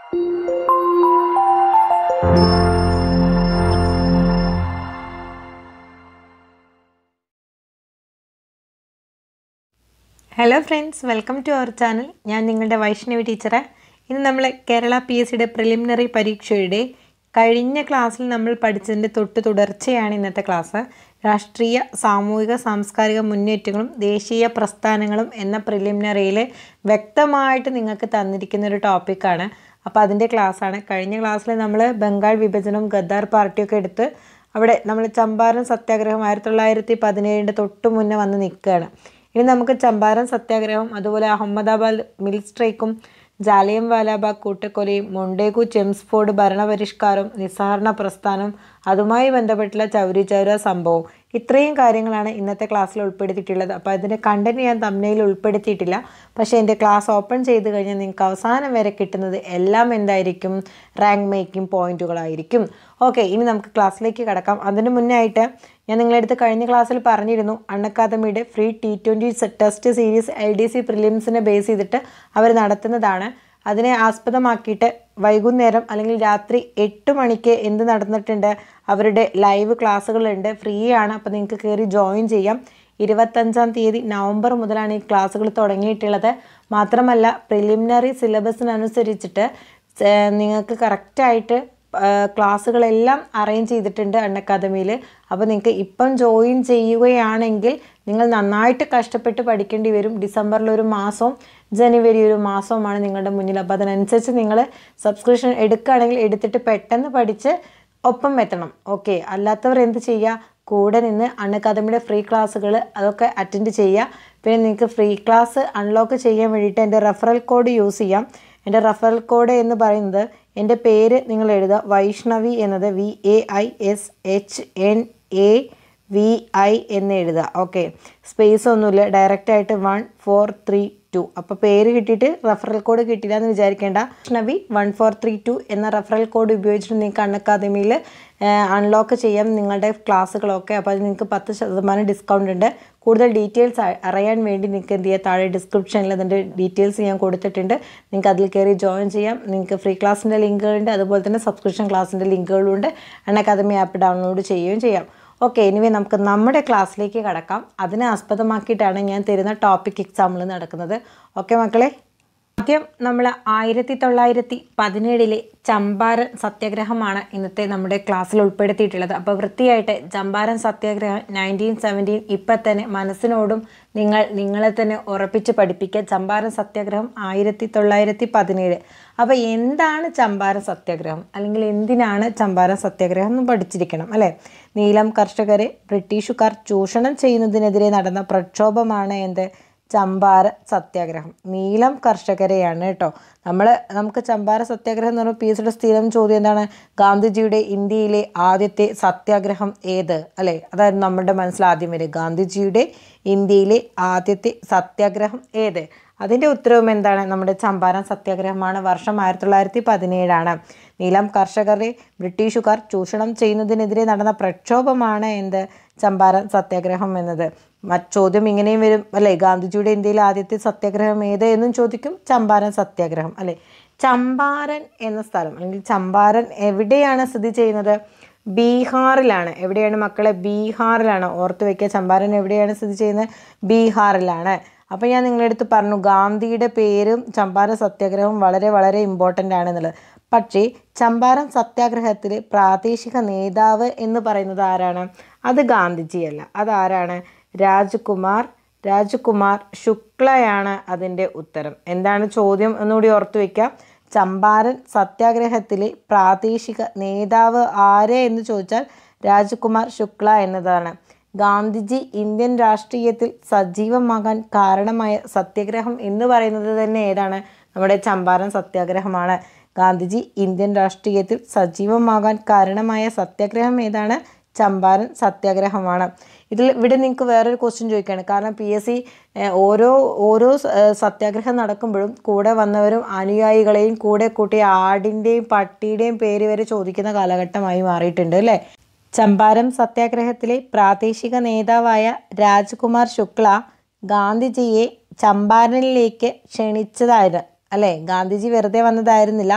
hello friends welcome to our channel ഞാൻ നിങ്ങളുടെ വൈഷ്ണവി ടീച്ചറെ ഇന്ന് നമ്മൾ കേരള പി എസ് സിയുടെ പ്രിലിമിനറി പരീക്ഷയുടെ കഴിഞ്ഞ ക്ലാസ്സിൽ നമ്മൾ പഠിച്ചതിൻ്റെ തൊട്ട് തുടർച്ചയാണ് ഇന്നത്തെ ക്ലാസ് രാഷ്ട്രീയ സാമൂഹിക സാംസ്കാരിക മുന്നേറ്റങ്ങളും ദേശീയ പ്രസ്ഥാനങ്ങളും എന്ന പ്രിലിമിനറിയിൽ വ്യക്തമായിട്ട് നിങ്ങൾക്ക് തന്നിരിക്കുന്ന ഒരു ടോപ്പിക്കാണ് അപ്പോൾ അതിൻ്റെ ക്ലാസ്സാണ് കഴിഞ്ഞ ക്ലാസ്സിൽ നമ്മൾ ബംഗാൾ വിഭജനം ഗദ്ദാർ പാർട്ടിയൊക്കെ എടുത്ത് അവിടെ നമ്മൾ ചമ്പാരൻ സത്യാഗ്രഹം ആയിരത്തി തൊള്ളായിരത്തി പതിനേഴിൻ്റെ തൊട്ട് മുന്നേ വന്ന് നിൽക്കുകയാണ് ഇനി നമുക്ക് ചമ്പാരൻ സത്യാഗ്രഹം അതുപോലെ അഹമ്മദാബാദ് മിൽ സ്ട്രൈക്കും ജാലിയം വാലാബാഗ് കൂട്ടക്കൊലയും മൊണ്ടേഗു ചെംസ്ഫോർഡ് ഭരണപരിഷ്കാരം നിസ്സഹരണ പ്രസ്ഥാനം അതുമായി ബന്ധപ്പെട്ടുള്ള ചൗരി ചൗര സംഭവം ഇത്രയും കാര്യങ്ങളാണ് ഇന്നത്തെ ക്ലാസ്സിൽ ഉൾപ്പെടുത്തിയിട്ടുള്ളത് അപ്പോൾ അതിൻ്റെ കണ്ടന്റ് ഞാൻ തമ്മിൽ ഉൾപ്പെടുത്തിയിട്ടില്ല പക്ഷേ എൻ്റെ ക്ലാസ് ഓപ്പൺ ചെയ്ത് കഴിഞ്ഞാൽ നിങ്ങൾക്ക് അവസാനം വരെ കിട്ടുന്നത് എല്ലാം എന്തായിരിക്കും റാങ്ക് മേക്കിംഗ് പോയിന്റുകളായിരിക്കും ഓക്കെ ഇനി നമുക്ക് ക്ലാസ്സിലേക്ക് കടക്കാം അതിന് മുന്നേ ആയിട്ട് ഞാൻ നിങ്ങളടുത്ത് കഴിഞ്ഞ ക്ലാസ്സിൽ പറഞ്ഞിരുന്നു അൺ അക്കാദമിയുടെ free T twenty test series L D C പ്രിലിംസിനെ ബേസ് ചെയ്തിട്ട് അവർ നടത്തുന്നതാണ് അതിനെ ആസ്പദമാക്കിയിട്ട് വൈകുന്നേരം അല്ലെങ്കിൽ രാത്രി എട്ട് മണിക്ക് എന്ത് നടന്നിട്ടുണ്ട് അവരുടെ ലൈവ് ക്ലാസ്സുകളുണ്ട് ഫ്രീ ആണ് അപ്പോൾ നിങ്ങൾക്ക് കയറി ജോയിൻ ചെയ്യാം ഇരുപത്തഞ്ചാം തീയതി നവംബർ മുതലാണ് ഈ ക്ലാസ്സുകൾ തുടങ്ങിയിട്ടുള്ളത് മാത്രമല്ല പ്രിലിമിനറി സിലബസിനനുസരിച്ചിട്ട് നിങ്ങൾക്ക് കറക്റ്റായിട്ട് ക്ലാസ്സുകളെല്ലാം അറേഞ്ച് ചെയ്തിട്ടുണ്ട് അൺ അക്കാദമിയിൽ അപ്പോൾ നിങ്ങൾക്ക് ഇപ്പം ജോയിൻ ചെയ്യുകയാണെങ്കിൽ നിങ്ങൾ നന്നായിട്ട് കഷ്ടപ്പെട്ട് പഠിക്കേണ്ടി വരും ഡിസംബറിൽ ഒരു മാസവും ജനുവരി ഒരു മാസവുമാണ് നിങ്ങളുടെ മുന്നിൽ അപ്പോൾ അതിനനുസരിച്ച് നിങ്ങൾ സബ്സ്ക്രിപ്ഷൻ എടുക്കുകയാണെങ്കിൽ എടുത്തിട്ട് പെട്ടെന്ന് പഠിച്ച് ഒപ്പം എത്തണം ഓക്കെ അല്ലാത്തവർ എന്ത് ചെയ്യുക കൂടെ നിന്ന് അൺ അക്കാദമിയുടെ ഫ്രീ ക്ലാസ്സുകൾ അതൊക്കെ അറ്റൻഡ് ചെയ്യുക പിന്നെ നിങ്ങൾക്ക് ഫ്രീ ക്ലാസ് അൺലോക്ക് ചെയ്യാൻ വേണ്ടിയിട്ട് എൻ്റെ റെഫറൽ കോഡ് യൂസ് ചെയ്യാം എൻ്റെ റെഫറൽ കോഡ് എന്ന് പറയുന്നത് എൻ്റെ പേര് നിങ്ങൾ എഴുതുക വൈഷ്ണവി എന്നത് V A I S H N A V I എന്ന് എഴുതുക ഓക്കെ സ്പേസ് ഒന്നുമില്ല ഡയറക്റ്റായിട്ട് വൺ ഫോർ ത്രീ ടു അപ്പോൾ പേര് കിട്ടിയിട്ട് റെഫറൽ കോഡ് കിട്ടില്ല എന്ന് വിചാരിക്കേണ്ട Vaishnavi one four three two എന്ന റെഫറൽ കോഡ് ഉപയോഗിച്ചിട്ട് നിങ്ങൾക്ക് അൺ അക്കാദമിയിൽ അൺലോക്ക് ചെയ്യാം നിങ്ങളുടെ ക്ലാസ്സുകളൊക്കെ അപ്പോൾ അത് നിങ്ങൾക്ക് പത്ത് ശതമാനം ഡിസ്കൗണ്ട് ഉണ്ട് കൂടുതൽ ഡീറ്റെയിൽസ് അറിയാൻ വേണ്ടി നിങ്ങൾക്ക് എന്ത് ചെയ്യുക താഴെ ഡിസ്ക്രിപ്ഷനിൽ അതിൻ്റെ ഡീറ്റെയിൽസ് ഞാൻ കൊടുത്തിട്ടുണ്ട് നിങ്ങൾക്ക് അതിൽ കയറി ജോയിൻ ചെയ്യാം നിങ്ങൾക്ക് ഫ്രീ ക്ലാസ്സിൻ്റെ ലിങ്കുകളുണ്ട് അതുപോലെ തന്നെ സബ്സ്ക്രിപ്ഷൻ ക്ലാസ്സിൻ്റെ ലിങ്കുകളുണ്ട് അൺ അക്കാദമി ആപ്പ് ഡൗൺലോഡ് ചെയ്യുകയും ചെയ്യാം ഓക്കെ എനിവേ നമുക്ക് നമ്മുടെ ക്ലാസ്സിലേക്ക് കടക്കാം അതിനെ ആസ്പദമാക്കിയിട്ടാണ് ഞാൻ തരുന്ന ടോപ്പിക് എക്സാമ്പിൾ നടക്കുന്നത് ഓക്കെ മക്കളെ ആദ്യം നമ്മൾ ആയിരത്തി തൊള്ളായിരത്തി പതിനേഴിലെ ചമ്പാരൻ സത്യാഗ്രഹമാണ് ഇന്നത്തെ നമ്മുടെ ക്ലാസ്സിൽ ഉൾപ്പെടുത്തിയിട്ടുള്ളത് അപ്പോൾ വൃത്തിയായിട്ട് ചമ്പാരൻ സത്യാഗ്രഹം നയൻറ്റീൻ സെവൻറ്റീൻ ഇപ്പം തന്നെ മനസ്സിനോടും നിങ്ങൾ നിങ്ങളെ തന്നെ ഉറപ്പിച്ച് പഠിപ്പിക്കുക ചമ്പാരൻ സത്യാഗ്രഹം ആയിരത്തി തൊള്ളായിരത്തി പതിനേഴ് അപ്പോൾ എന്താണ് ചമ്പാരൻ സത്യാഗ്രഹം അല്ലെങ്കിൽ എന്തിനാണ് ചമ്പാരൻ സത്യാഗ്രഹം എന്ന് പഠിച്ചിരിക്കണം അല്ലേ നീലം കർഷകരെ ബ്രിട്ടീഷുകാർ ചൂഷണം ചെയ്യുന്നതിനെതിരെ നടന്ന പ്രക്ഷോഭമാണ് എന്ത് ചമ്പാര സത്യാഗ്രഹം നീലം കർഷകരെയാണ് കേട്ടോ നമ്മൾ നമുക്ക് ചമ്പാര സത്യാഗ്രഹം എന്ന് പറയുമ്പോൾ പി എസ് സിയുടെ സ്ഥിരം ചോദ്യം എന്താണ് ഗാന്ധിജിയുടെ ഇന്ത്യയിലെ ആദ്യത്തെ സത്യാഗ്രഹം ഏത് അല്ലേ അതായിരുന്നു നമ്മുടെ മനസ്സിൽ ആദ്യം വരെ ഗാന്ധിജിയുടെ ഇന്ത്യയിലെ ആദ്യത്തെ സത്യാഗ്രഹം ഏത് അതിൻ്റെ ഉത്തരവും എന്താണ് നമ്മുടെ ചമ്പാരൻ സത്യാഗ്രഹമാണ് വർഷം ആയിരത്തി തൊള്ളായിരത്തി പതിനേഴാണ് നീലം കർഷകരെ ബ്രിട്ടീഷുകാർ ചൂഷണം ചെയ്യുന്നതിനെതിരെ നടന്ന പ്രക്ഷോഭമാണ് എന്ത് ചമ്പാരൻ സത്യാഗ്രഹം എന്നത് മറ്റ് ചോദ്യം ഇങ്ങനെയും വരും അല്ലേ ഗാന്ധിജിയുടെ ഇന്ത്യയിലെ ആദ്യത്തെ സത്യാഗ്രഹം ഏത് എന്നും ചോദിക്കും ചമ്പാരൻ സത്യാഗ്രഹം അല്ലേ ചമ്പാരൻ എന്ന സ്ഥലം അല്ലെങ്കിൽ ചമ്പാരൻ എവിടെയാണ് സ്ഥിതി ചെയ്യുന്നത് ബീഹാറിലാണ് എവിടെയാണ് മക്കളെ ബീഹാറിലാണ് ഓർത്ത് വയ്ക്കുക ചമ്പാരൻ എവിടെയാണ് സ്ഥിതി ചെയ്യുന്നത് ബീഹാറിലാണ് അപ്പോൾ ഞാൻ നിങ്ങളുടെ അടുത്ത് പറഞ്ഞു ഗാന്ധിയുടെ പേരും ചമ്പാരൻ സത്യാഗ്രഹവും വളരെ വളരെ ഇമ്പോർട്ടൻ്റ് ആണെന്നുള്ളത് പക്ഷേ ചമ്പാരൻ സത്യാഗ്രഹത്തിലെ പ്രാദേശിക നേതാവ് എന്ന് പറയുന്നത് ആരാണ് അത് ഗാന്ധിജിയല്ല അതാരാണ് രാജ്കുമാർ രാജ്കുമാർ ശുക്ലയാണ് അതിൻ്റെ ഉത്തരം എന്താണ് ചോദ്യം എന്നുകൂടി ഓർത്തു വയ്ക്കാം ചമ്പാരൻ സത്യാഗ്രഹത്തിലെ പ്രാദേശിക നേതാവ് ആര് എന്ന് ചോദിച്ചാൽ രാജ്കുമാർ ശുക്ല എന്നതാണ് ഗാന്ധിജി ഇന്ത്യൻ രാഷ്ട്രീയത്തിൽ സജീവമാകാൻ കാരണമായ സത്യാഗ്രഹം എന്ന് പറയുന്നത് തന്നെ ഏതാണ് നമ്മുടെ ചമ്പാരൻ സത്യാഗ്രഹമാണ് ഗാന്ധിജി ഇന്ത്യൻ രാഷ്ട്രീയത്തിൽ സജീവമാകാൻ കാരണമായ സത്യാഗ്രഹം ഏതാണ് ചമ്പാരൻ സത്യാഗ്രഹമാണ് ഇതിൽ ഇവിടെ നിങ്ങൾക്ക് വേറൊരു ക്വസ്റ്റ്യൻ ചോദിക്കുകയാണ് കാരണം പി എസ് സി ഓരോ ഓരോ സത്യാഗ്രഹം നടക്കുമ്പോഴും കൂടെ വന്നവരും അനുയായികളെയും കൂടെ കൂട്ടിയ ആടിൻ്റെയും പട്ടിയുടെയും പേര് വരെ ചോദിക്കുന്ന കാലഘട്ടമായി മാറിയിട്ടുണ്ട് അല്ലേ ചമ്പാരം സത്യാഗ്രഹത്തിലെ പ്രാദേശിക നേതാവായ രാജ്കുമാർ ശുക്ല ഗാന്ധിജിയെ ചമ്പാരനിലേക്ക് ക്ഷണിച്ചതായിരുന്നു അല്ലേ ഗാന്ധിജി വെറുതെ വന്നതായിരുന്നില്ല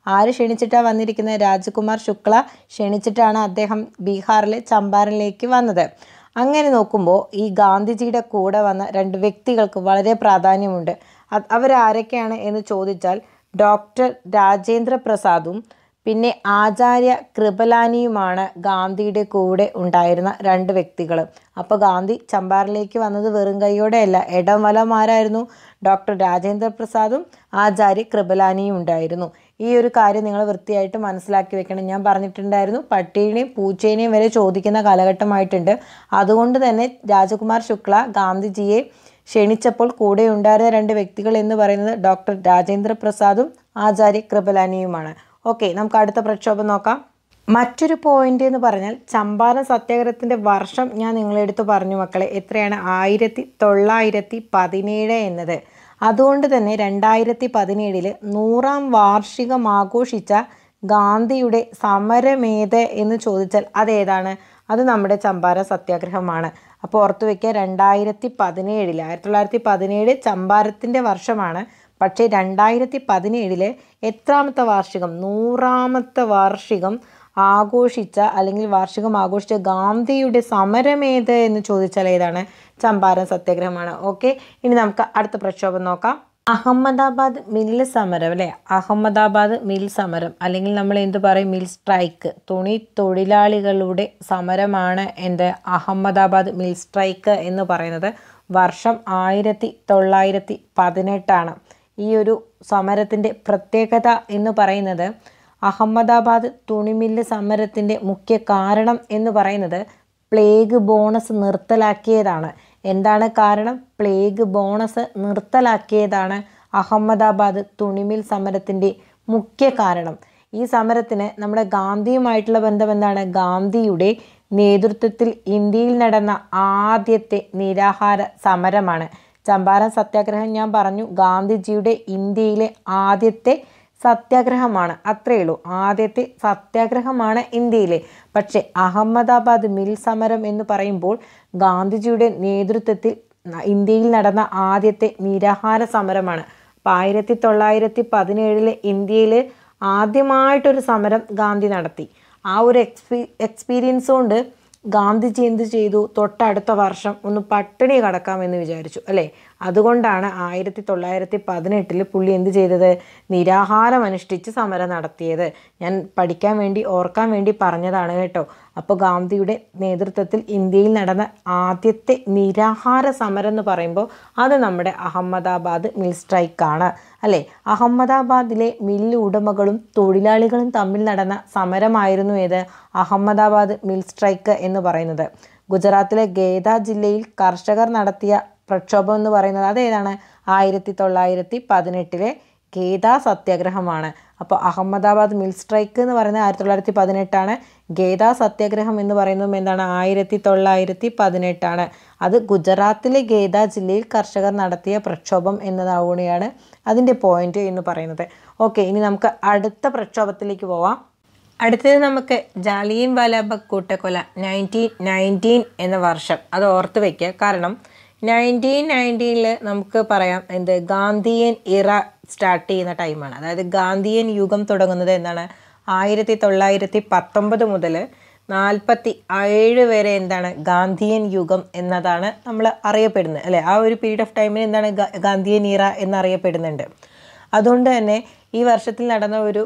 ആര് ക്ഷണിച്ചിട്ടാണ് വന്നിരിക്കുന്നത് രാജകുമാർ ശുക്ല ക്ഷണിച്ചിട്ടാണ് അദ്ദേഹം ബീഹാറിലെ ചമ്പാരനിലേക്ക് വന്നത് അങ്ങനെ നോക്കുമ്പോൾ ഈ ഗാന്ധിജിയുടെ കൂടെ വന്ന രണ്ട് വ്യക്തികൾക്ക് വളരെ പ്രാധാന്യമുണ്ട് അത് അവരാരൊക്കെയാണ് എന്ന് ചോദിച്ചാൽ ഡോക്ടർ രാജേന്ദ്ര പ്രസാദും പിന്നെ ആചാര്യ കൃപലാനിയുമാണ് ഗാന്ധിയുടെ കൂടെ ഉണ്ടായിരുന്ന രണ്ട് വ്യക്തികൾ അപ്പോൾ ഗാന്ധി ചമ്പാറിലേക്ക് വന്നത് വെറും കൈയോടെയല്ല ഇടം വലമാരായിരുന്നു ഡോക്ടർ രാജേന്ദ്ര പ്രസാദും ആചാര്യ കൃപലാനിയും ഉണ്ടായിരുന്നു ഈ ഒരു കാര്യം നിങ്ങൾ വൃത്തിയായിട്ട് മനസ്സിലാക്കി വെക്കണം ഞാൻ പറഞ്ഞിട്ടുണ്ടായിരുന്നു പട്ടിയെയും പൂച്ചേനെയും വരെ ചോദിക്കുന്ന കാലഘട്ടമായിട്ടുണ്ട് അതുകൊണ്ട് തന്നെ രാജകുമാർ ശുക്ല ഗാന്ധിജിയെ ക്ഷണിച്ചപ്പോൾ കൂടെ ഉണ്ടായിരുന്ന രണ്ട് വ്യക്തികൾ എന്ന് പറയുന്നത് ഡോക്ടർ രാജേന്ദ്ര പ്രസാദും ആചാര്യ കൃപലാനിയുമാണ് ഓക്കെ നമുക്ക് അടുത്ത പ്രക്ഷോഭം നോക്കാം മറ്റൊരു പോയിന്റ് എന്ന് പറഞ്ഞാൽ ചമ്പാരൻ സത്യാഗ്രഹത്തിൻ്റെ വർഷം ഞാൻ നിങ്ങളെടുത്ത് പറഞ്ഞു മക്കളെ എത്രയാണ് ആയിരത്തി തൊള്ളായിരത്തി പതിനേഴ് എന്നത് അതുകൊണ്ട് തന്നെ രണ്ടായിരത്തി പതിനേഴില് നൂറാം വാർഷികം ആഘോഷിച്ച ഗാന്ധിയുടെ സമരമേത് എന്ന് ചോദിച്ചാൽ അതേതാണ് അത് നമ്മുടെ ചമ്പാരൻ സത്യാഗ്രഹമാണ് അപ്പോൾ ഓർത്തു വയ്ക്കുക രണ്ടായിരത്തി പതിനേഴിൽ ആയിരത്തി തൊള്ളായിരത്തി പതിനേഴ് ചമ്പാരത്തിൻ്റെ വർഷമാണ് പക്ഷേ രണ്ടായിരത്തി പതിനേഴില് എത്രാമത്തെ വാർഷികം നൂറാമത്തെ വാർഷികം ആഘോഷിച്ച അല്ലെങ്കിൽ വാർഷികം ആഘോഷിച്ച ഗാന്ധിയുടെ സമരമേത് എന്ന് ചോദിച്ചാൽ ഏതാണ് ചമ്പാരൻ സത്യാഗ്രഹമാണ് ഓക്കെ ഇനി നമുക്ക് അടുത്ത പ്രക്ഷോഭം നോക്കാം അഹമ്മദാബാദ് മിൽ സമരം അല്ലേ അഹമ്മദാബാദ് മിൽ സമരം അല്ലെങ്കിൽ നമ്മൾ എന്ത് പറയും മിൽ സ്ട്രൈക്ക് തുണി തൊഴിലാളികളുടെ സമരമാണ് എന്ത് അഹമ്മദാബാദ് മിൽ സ്ട്രൈക്ക് എന്ന് പറയുന്നത് വർഷം ആയിരത്തി തൊള്ളായിരത്തി പതിനെട്ടാണ് ഈ ഒരു സമരത്തിൻ്റെ പ്രത്യേകത എന്ന് പറയുന്നത് അഹമ്മദാബാദ് തുണിമില്ല് സമരത്തിൻ്റെ മുഖ്യ കാരണം എന്ന് പറയുന്നത് പ്ലേഗ് ബോണസ് നിർത്തലാക്കിയതാണ് എന്താണ് കാരണം പ്ലേഗ് ബോണസ് നിർത്തലാക്കിയതാണ് അഹമ്മദാബാദ് തുണിമിൽ സമരത്തിൻ്റെ മുഖ്യ കാരണം ഈ സമരത്തിന് നമ്മുടെ ഗാന്ധിയുമായിട്ടുള്ള ബന്ധം എന്താണ് ഗാന്ധിയുടെ നേതൃത്വത്തിൽ ഇന്ത്യയിൽ നടന്ന ആദ്യത്തെ നിരാഹാര സമരമാണ് ചമ്പാരൻ സത്യാഗ്രഹം ഞാൻ പറഞ്ഞു ഗാന്ധിജിയുടെ ഇന്ത്യയിലെ ആദ്യത്തെ സത്യാഗ്രഹമാണ് അത്രയേ ഉള്ളൂ ആദ്യത്തെ സത്യാഗ്രഹമാണ് ഇന്ത്യയിലെ പക്ഷേ അഹമ്മദാബാദ് മിൽ സമരം എന്ന് പറയുമ്പോൾ ഗാന്ധിജിയുടെ നേതൃത്വത്തിൽ ഇന്ത്യയിൽ നടന്ന ആദ്യത്തെ നിരാഹാര സമരമാണ് അപ്പോൾ ആയിരത്തി തൊള്ളായിരത്തി പതിനേഴിലെ ഇന്ത്യയിൽ ആദ്യമായിട്ടൊരു സമരം ഗാന്ധി നടത്തി ആ ഒരു എക്സ്പീ എക്സ്പീരിയൻസ് കൊണ്ട് ഗാന്ധിജി എന്ത് ചെയ്തു തൊട്ടടുത്ത വർഷം ഒന്ന് പട്ടിണി കടക്കാമെന്ന് വിചാരിച്ചു അല്ലേ അതുകൊണ്ടാണ് ആയിരത്തി തൊള്ളായിരത്തി പതിനെട്ടിൽ പുള്ളി എന്ത് ചെയ്തത് നിരാഹാരം അനുഷ്ഠിച്ച് സമരം നടത്തിയത് ഞാൻ പഠിക്കാൻ വേണ്ടി ഓർക്കാൻ വേണ്ടി പറഞ്ഞതാണ് കേട്ടോ അപ്പോൾ ഗാന്ധിയുടെ നേതൃത്വത്തിൽ ഇന്ത്യയിൽ നടന്ന ആദ്യത്തെ നിരാഹാര സമരം എന്ന് പറയുമ്പോൾ അത് നമ്മുടെ അഹമ്മദാബാദ് മിൽ സ്ട്രൈക്കാണ് അല്ലേ അഹമ്മദാബാദിലെ മില്ല് ഉടമകളും തൊഴിലാളികളും തമ്മിൽ നടന്ന സമരമായിരുന്നു ഏത് അഹമ്മദാബാദ് മിൽ സ്ട്രൈക്ക് എന്ന് പറയുന്നത് ഗുജറാത്തിലെ ഗേദ ജില്ലയിൽ കർഷകർ നടത്തിയ പ്രക്ഷോഭം എന്ന് പറയുന്നത് അതേതാണ് ആയിരത്തി തൊള്ളായിരത്തി പതിനെട്ടിലെ ഗേദ സത്യാഗ്രഹമാണ് അപ്പോൾ അഹമ്മദാബാദ് മിൽ സ്ട്രൈക്ക് എന്ന് പറയുന്നത് ആയിരത്തി തൊള്ളായിരത്തി പതിനെട്ടാണ് ഗേദ സത്യാഗ്രഹം എന്ന് പറയുന്നതും എന്താണ് ആയിരത്തി തൊള്ളായിരത്തി പതിനെട്ടാണ് അത് ഗുജറാത്തിലെ ഗേദ ജില്ലയിൽ കർഷകർ നടത്തിയ പ്രക്ഷോഭം എന്നതാവുകയാണ് അതിൻ്റെ പോയിന്റ് എന്ന് പറയുന്നത് ഓക്കെ ഇനി നമുക്ക് അടുത്ത പ്രക്ഷോഭത്തിലേക്ക് പോവാം അടുത്തത് നമുക്ക് ജാലിയൻ വാലാബാഗ് കൂട്ടക്കൊല നയൻറ്റീൻ നയൻറ്റീൻ എന്ന വർഷം അത് ഓർത്ത് വയ്ക്കുക കാരണം നയൻറ്റീൻ നയൻറ്റീനിൽ നമുക്ക് പറയാം എന്ത് ഗാന്ധിയൻ ഇറ സ്റ്റാർട്ട് ചെയ്യുന്ന ടൈമാണ് അതായത് ഗാന്ധിയൻ യുഗം തുടങ്ങുന്നത് എന്താണ് ആയിരത്തി തൊള്ളായിരത്തി പത്തൊമ്പത് മുതൽ നാൽപ്പത്തി ഏഴ് വരെ എന്താണ് ഗാന്ധിയൻ യുഗം എന്നതാണ് നമ്മൾ അറിയപ്പെടുന്നത് അല്ലേ ആ ഒരു പീരീഡ് ഓഫ് ടൈമിന് എന്താണ് ഗാ- ഗാന്ധിയൻ ഇറ എന്നറിയപ്പെടുന്നുണ്ട് അതുകൊണ്ട് തന്നെ ഈ വർഷത്തിൽ നടന്ന ഒരു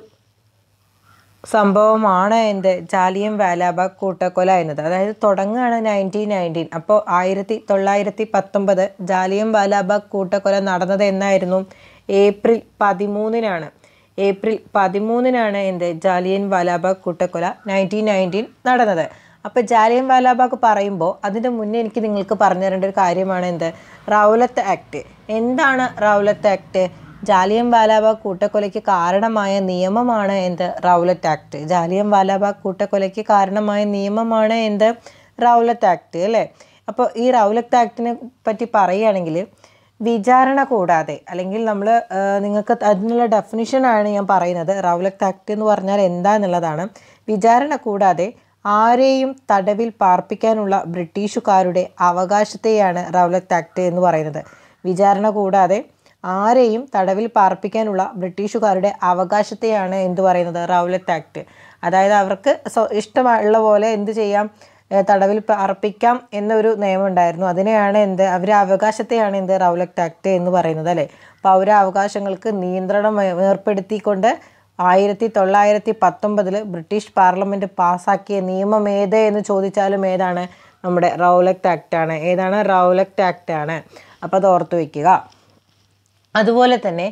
സംഭവമാണ് എന്ത് ജാലിയൻ വാലാബാഗ് കൂട്ടക്കൊല എന്നത് അതായത് തുടങ്ങുകയാണ് നയൻറ്റീൻ നയൻറ്റീൻ അപ്പോൾ ആയിരത്തി തൊള്ളായിരത്തി പത്തൊമ്പത് ജാലിയൻ വാലാബാഗ് കൂട്ടക്കൊല നടന്നത് എന്നായിരുന്നു ഏപ്രിൽ പതിമൂന്നിനാണ് ഏപ്രിൽ പതിമൂന്നിനാണ് എന്ത് ജാലിയൻ വാലാബാഗ് കൂട്ടക്കൊല നയൻറ്റീൻ നയൻറ്റീൻ നടന്നത് അപ്പോൾ ജാലിയൻ വാലാബാഗ് പറയുമ്പോൾ അതിൻ്റെ മുന്നേ എനിക്ക് നിങ്ങൾക്ക് പറഞ്ഞു തരേണ്ട ഒരു കാര്യമാണ് എന്ത് റൗലത്ത് ആക്ട് എന്താണ് റൗലത്ത് ആക്ട് ജാലിയൻ വാലാബാഗ് കൂട്ടക്കൊലയ്ക്ക് കാരണമായ നിയമമാണ് എന്ത് റൗലറ്റ് ആക്ട് ജാലിയൻ വാലാബാഗ് കൂട്ടക്കൊലയ്ക്ക് കാരണമായ നിയമമാണ് എന്ത് റൗലറ്റ് ആക്ട് അല്ലേ അപ്പോൾ ഈ റൗലറ്റ് ആക്ടിനെ പറ്റി പറയുകയാണെങ്കിൽ വിചാരണ കൂടാതെ അല്ലെങ്കിൽ നമ്മൾ നിങ്ങൾക്ക് അതിനുള്ള ഡെഫിനിഷനാണ് ഞാൻ പറയുന്നത് റൗലറ്റ് ആക്ട് എന്ന് പറഞ്ഞാൽ എന്താന്നുള്ളതാണ് വിചാരണ കൂടാതെ ആരെയും തടവിൽ പാർപ്പിക്കാനുള്ള ബ്രിട്ടീഷുകാരുടെ അവകാശത്തെയാണ് റൗലറ്റ് ആക്ട് എന്ന് പറയുന്നത് വിചാരണ കൂടാതെ ആരെയും തടവിൽ പാർപ്പിക്കാനുള്ള ബ്രിട്ടീഷുകാരുടെ അവകാശത്തെയാണ് എന്ത് പറയുന്നത് റൗലറ്റ് ആക്ട് അതായത് അവർക്ക് സ്വ- ഇഷ്ടമുള്ള പോലെ എന്ത് ചെയ്യാം ഏഹ് തടവിൽ പാർപ്പിക്കാം എന്നൊരു നിയമം ഉണ്ടായിരുന്നു അതിനെയാണ് എന്ത് അവരുടെ അവകാശത്തെയാണ് എന്ത് റൗലറ്റ് ആക്ട് എന്ന് പറയുന്നത് അല്ലേ പൗരാവകാശങ്ങൾക്ക് നിയന്ത്രണം ഏ- ഏർപ്പെടുത്തിക്കൊണ്ട് ആയിരത്തി തൊള്ളായിരത്തി പത്തൊമ്പതിൽ ബ്രിട്ടീഷ് പാർലമെൻറ്റ് പാസ്സാക്കിയ നിയമം ഏത് എന്ന് ചോദിച്ചാലും ഏതാണ് നമ്മുടെ റൗലക്റ്റ് ആക്ട് ആണ് ഏതാണ് റൗലക്റ്റ് ആക്ട് ആണ് അപ്പോൾ അത് ഓർത്ത് വയ്ക്കുക അതുപോലെ തന്നെ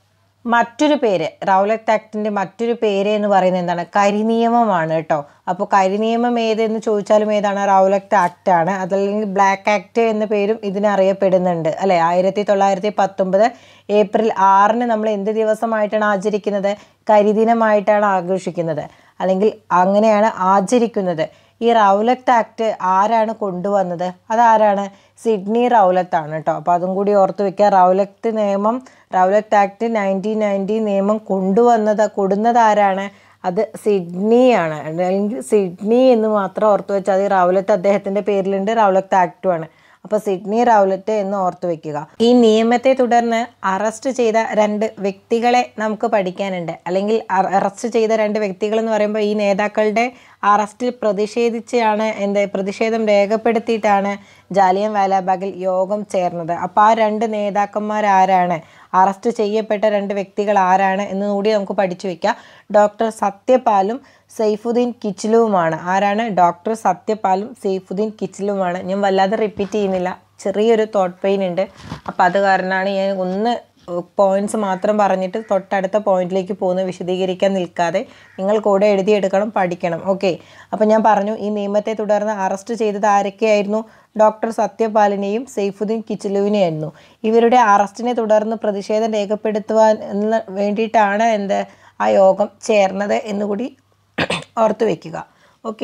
മറ്റൊരു പേര് റൗലറ്റ് ആക്ടിൻ്റെ മറ്റൊരു പേര് എന്ന് പറയുന്നത് എന്താണ് കരിനിയമമാണ് കേട്ടോ അപ്പോൾ കരിനിയമം ഏതെന്ന് ചോദിച്ചാലും ഏതാണ് റൗലറ്റ് ആക്ട് ആണ് അതല്ലെങ്കിൽ ബ്ലാക്ക് ആക്ട് എന്ന പേരും ഇതിന് അറിയപ്പെടുന്നുണ്ട് അല്ലേ ആയിരത്തി തൊള്ളായിരത്തി പത്തൊമ്പത് ഏപ്രിൽ ആറിന് നമ്മൾ എന്ത് ദിവസമായിട്ടാണ് ആചരിക്കുന്നത് കരിദിനമായിട്ടാണ് ആഘോഷിക്കുന്നത് അല്ലെങ്കിൽ അങ്ങനെയാണ് ആചരിക്കുന്നത് ഈ റൗലറ്റ് ആക്ട് ആരാണ് കൊണ്ടുവന്നത് അതാരാണ് സിഡ്നി റൗലത്ത് ആണ് കേട്ടോ അപ്പോൾ അതും കൂടി ഓർത്ത് വെക്കുക റൗലറ്റ് നിയമം റൗലറ്റ് ആക്ട് നയൻറ്റീൻ നയൻറ്റി നിയമം കൊണ്ടുവന്നത് കൊടുന്നത് ആരാണ് അത് സിഡ്നിയാണ് അല്ലെങ്കിൽ സിഡ്നി എന്ന് മാത്രം ഓർത്ത് വെച്ചാൽ അത് റൗലറ്റ് അദ്ദേഹത്തിൻ്റെ പേരിലുണ്ട് റൗലറ്റ് ആക്റ്റുമാണ് അപ്പോൾ സിഡ്നി റൗലറ്റ് എന്ന് ഓർത്ത് വെക്കുക ഈ നിയമത്തെ തുടർന്ന് അറസ്റ്റ് ചെയ്ത രണ്ട് വ്യക്തികളെ നമുക്ക് പഠിക്കാനുണ്ട് അല്ലെങ്കിൽ അറസ്റ്റ് ചെയ്ത രണ്ട് വ്യക്തികൾ എന്ന് പറയുമ്പോൾ ഈ നേതാക്കളുടെ അറസ്റ്റിൽ പ്രതിഷേധിച്ചാണ് എന്ത് പ്രതിഷേധം രേഖപ്പെടുത്തിയിട്ടാണ് ജാലിയൻ വാലാബാഗിൽ യോഗം ചേർന്നത് അപ്പോൾ ആ രണ്ട് നേതാക്കന്മാർ ആരാണ് അറസ്റ്റ് ചെയ്യപ്പെട്ട രണ്ട് വ്യക്തികൾ ആരാണ് എന്ന് കൂടി നമുക്ക് പഠിച്ചു വെക്കാം ഡോക്ടർ സത്യപാലും സൈഫുദ്ദീൻ കിച്ചിലുവുമാണ് ആരാണ് ഡോക്ടർ സത്യപാലും സൈഫുദ്ദീൻ കിച്ചിലുമാണ് ഞാൻ വല്ലാതെ റിപ്പീറ്റ് ചെയ്യുന്നില്ല ചെറിയൊരു തോട്ട് പെയിൻ ഉണ്ട് അപ്പോൾ അത് കാരണമാണ് ഞാൻ ഒന്ന് പോയിന്റ്സ് മാത്രം പറഞ്ഞിട്ട് തൊട്ടടുത്ത പോയിന്റിലേക്ക് പോകുന്ന വിശദീകരിക്കാൻ നിൽക്കാതെ നിങ്ങൾ കൂടെ എഴുതിയെടുക്കണം പഠിക്കണം ഓക്കെ അപ്പോൾ ഞാൻ പറഞ്ഞു ഈ നിയമത്തെ തുടർന്ന് അറസ്റ്റ് ചെയ്തത് ആരൊക്കെയായിരുന്നു ഡോക്ടർ സത്യപാലിനെയും സൈഫുദ്ദീൻ കിച്ചിലുവിനെയായിരുന്നു ഇവരുടെ അറസ്റ്റിനെ തുടർന്ന് പ്രതിഷേധം രേഖപ്പെടുത്തുവാൻ എന്ന വേണ്ടിയിട്ടാണ് എന്ത് ആ യോഗം ചേർന്നത് എന്നുകൂടി ഓർത്ത് വയ്ക്കുക ഓക്കെ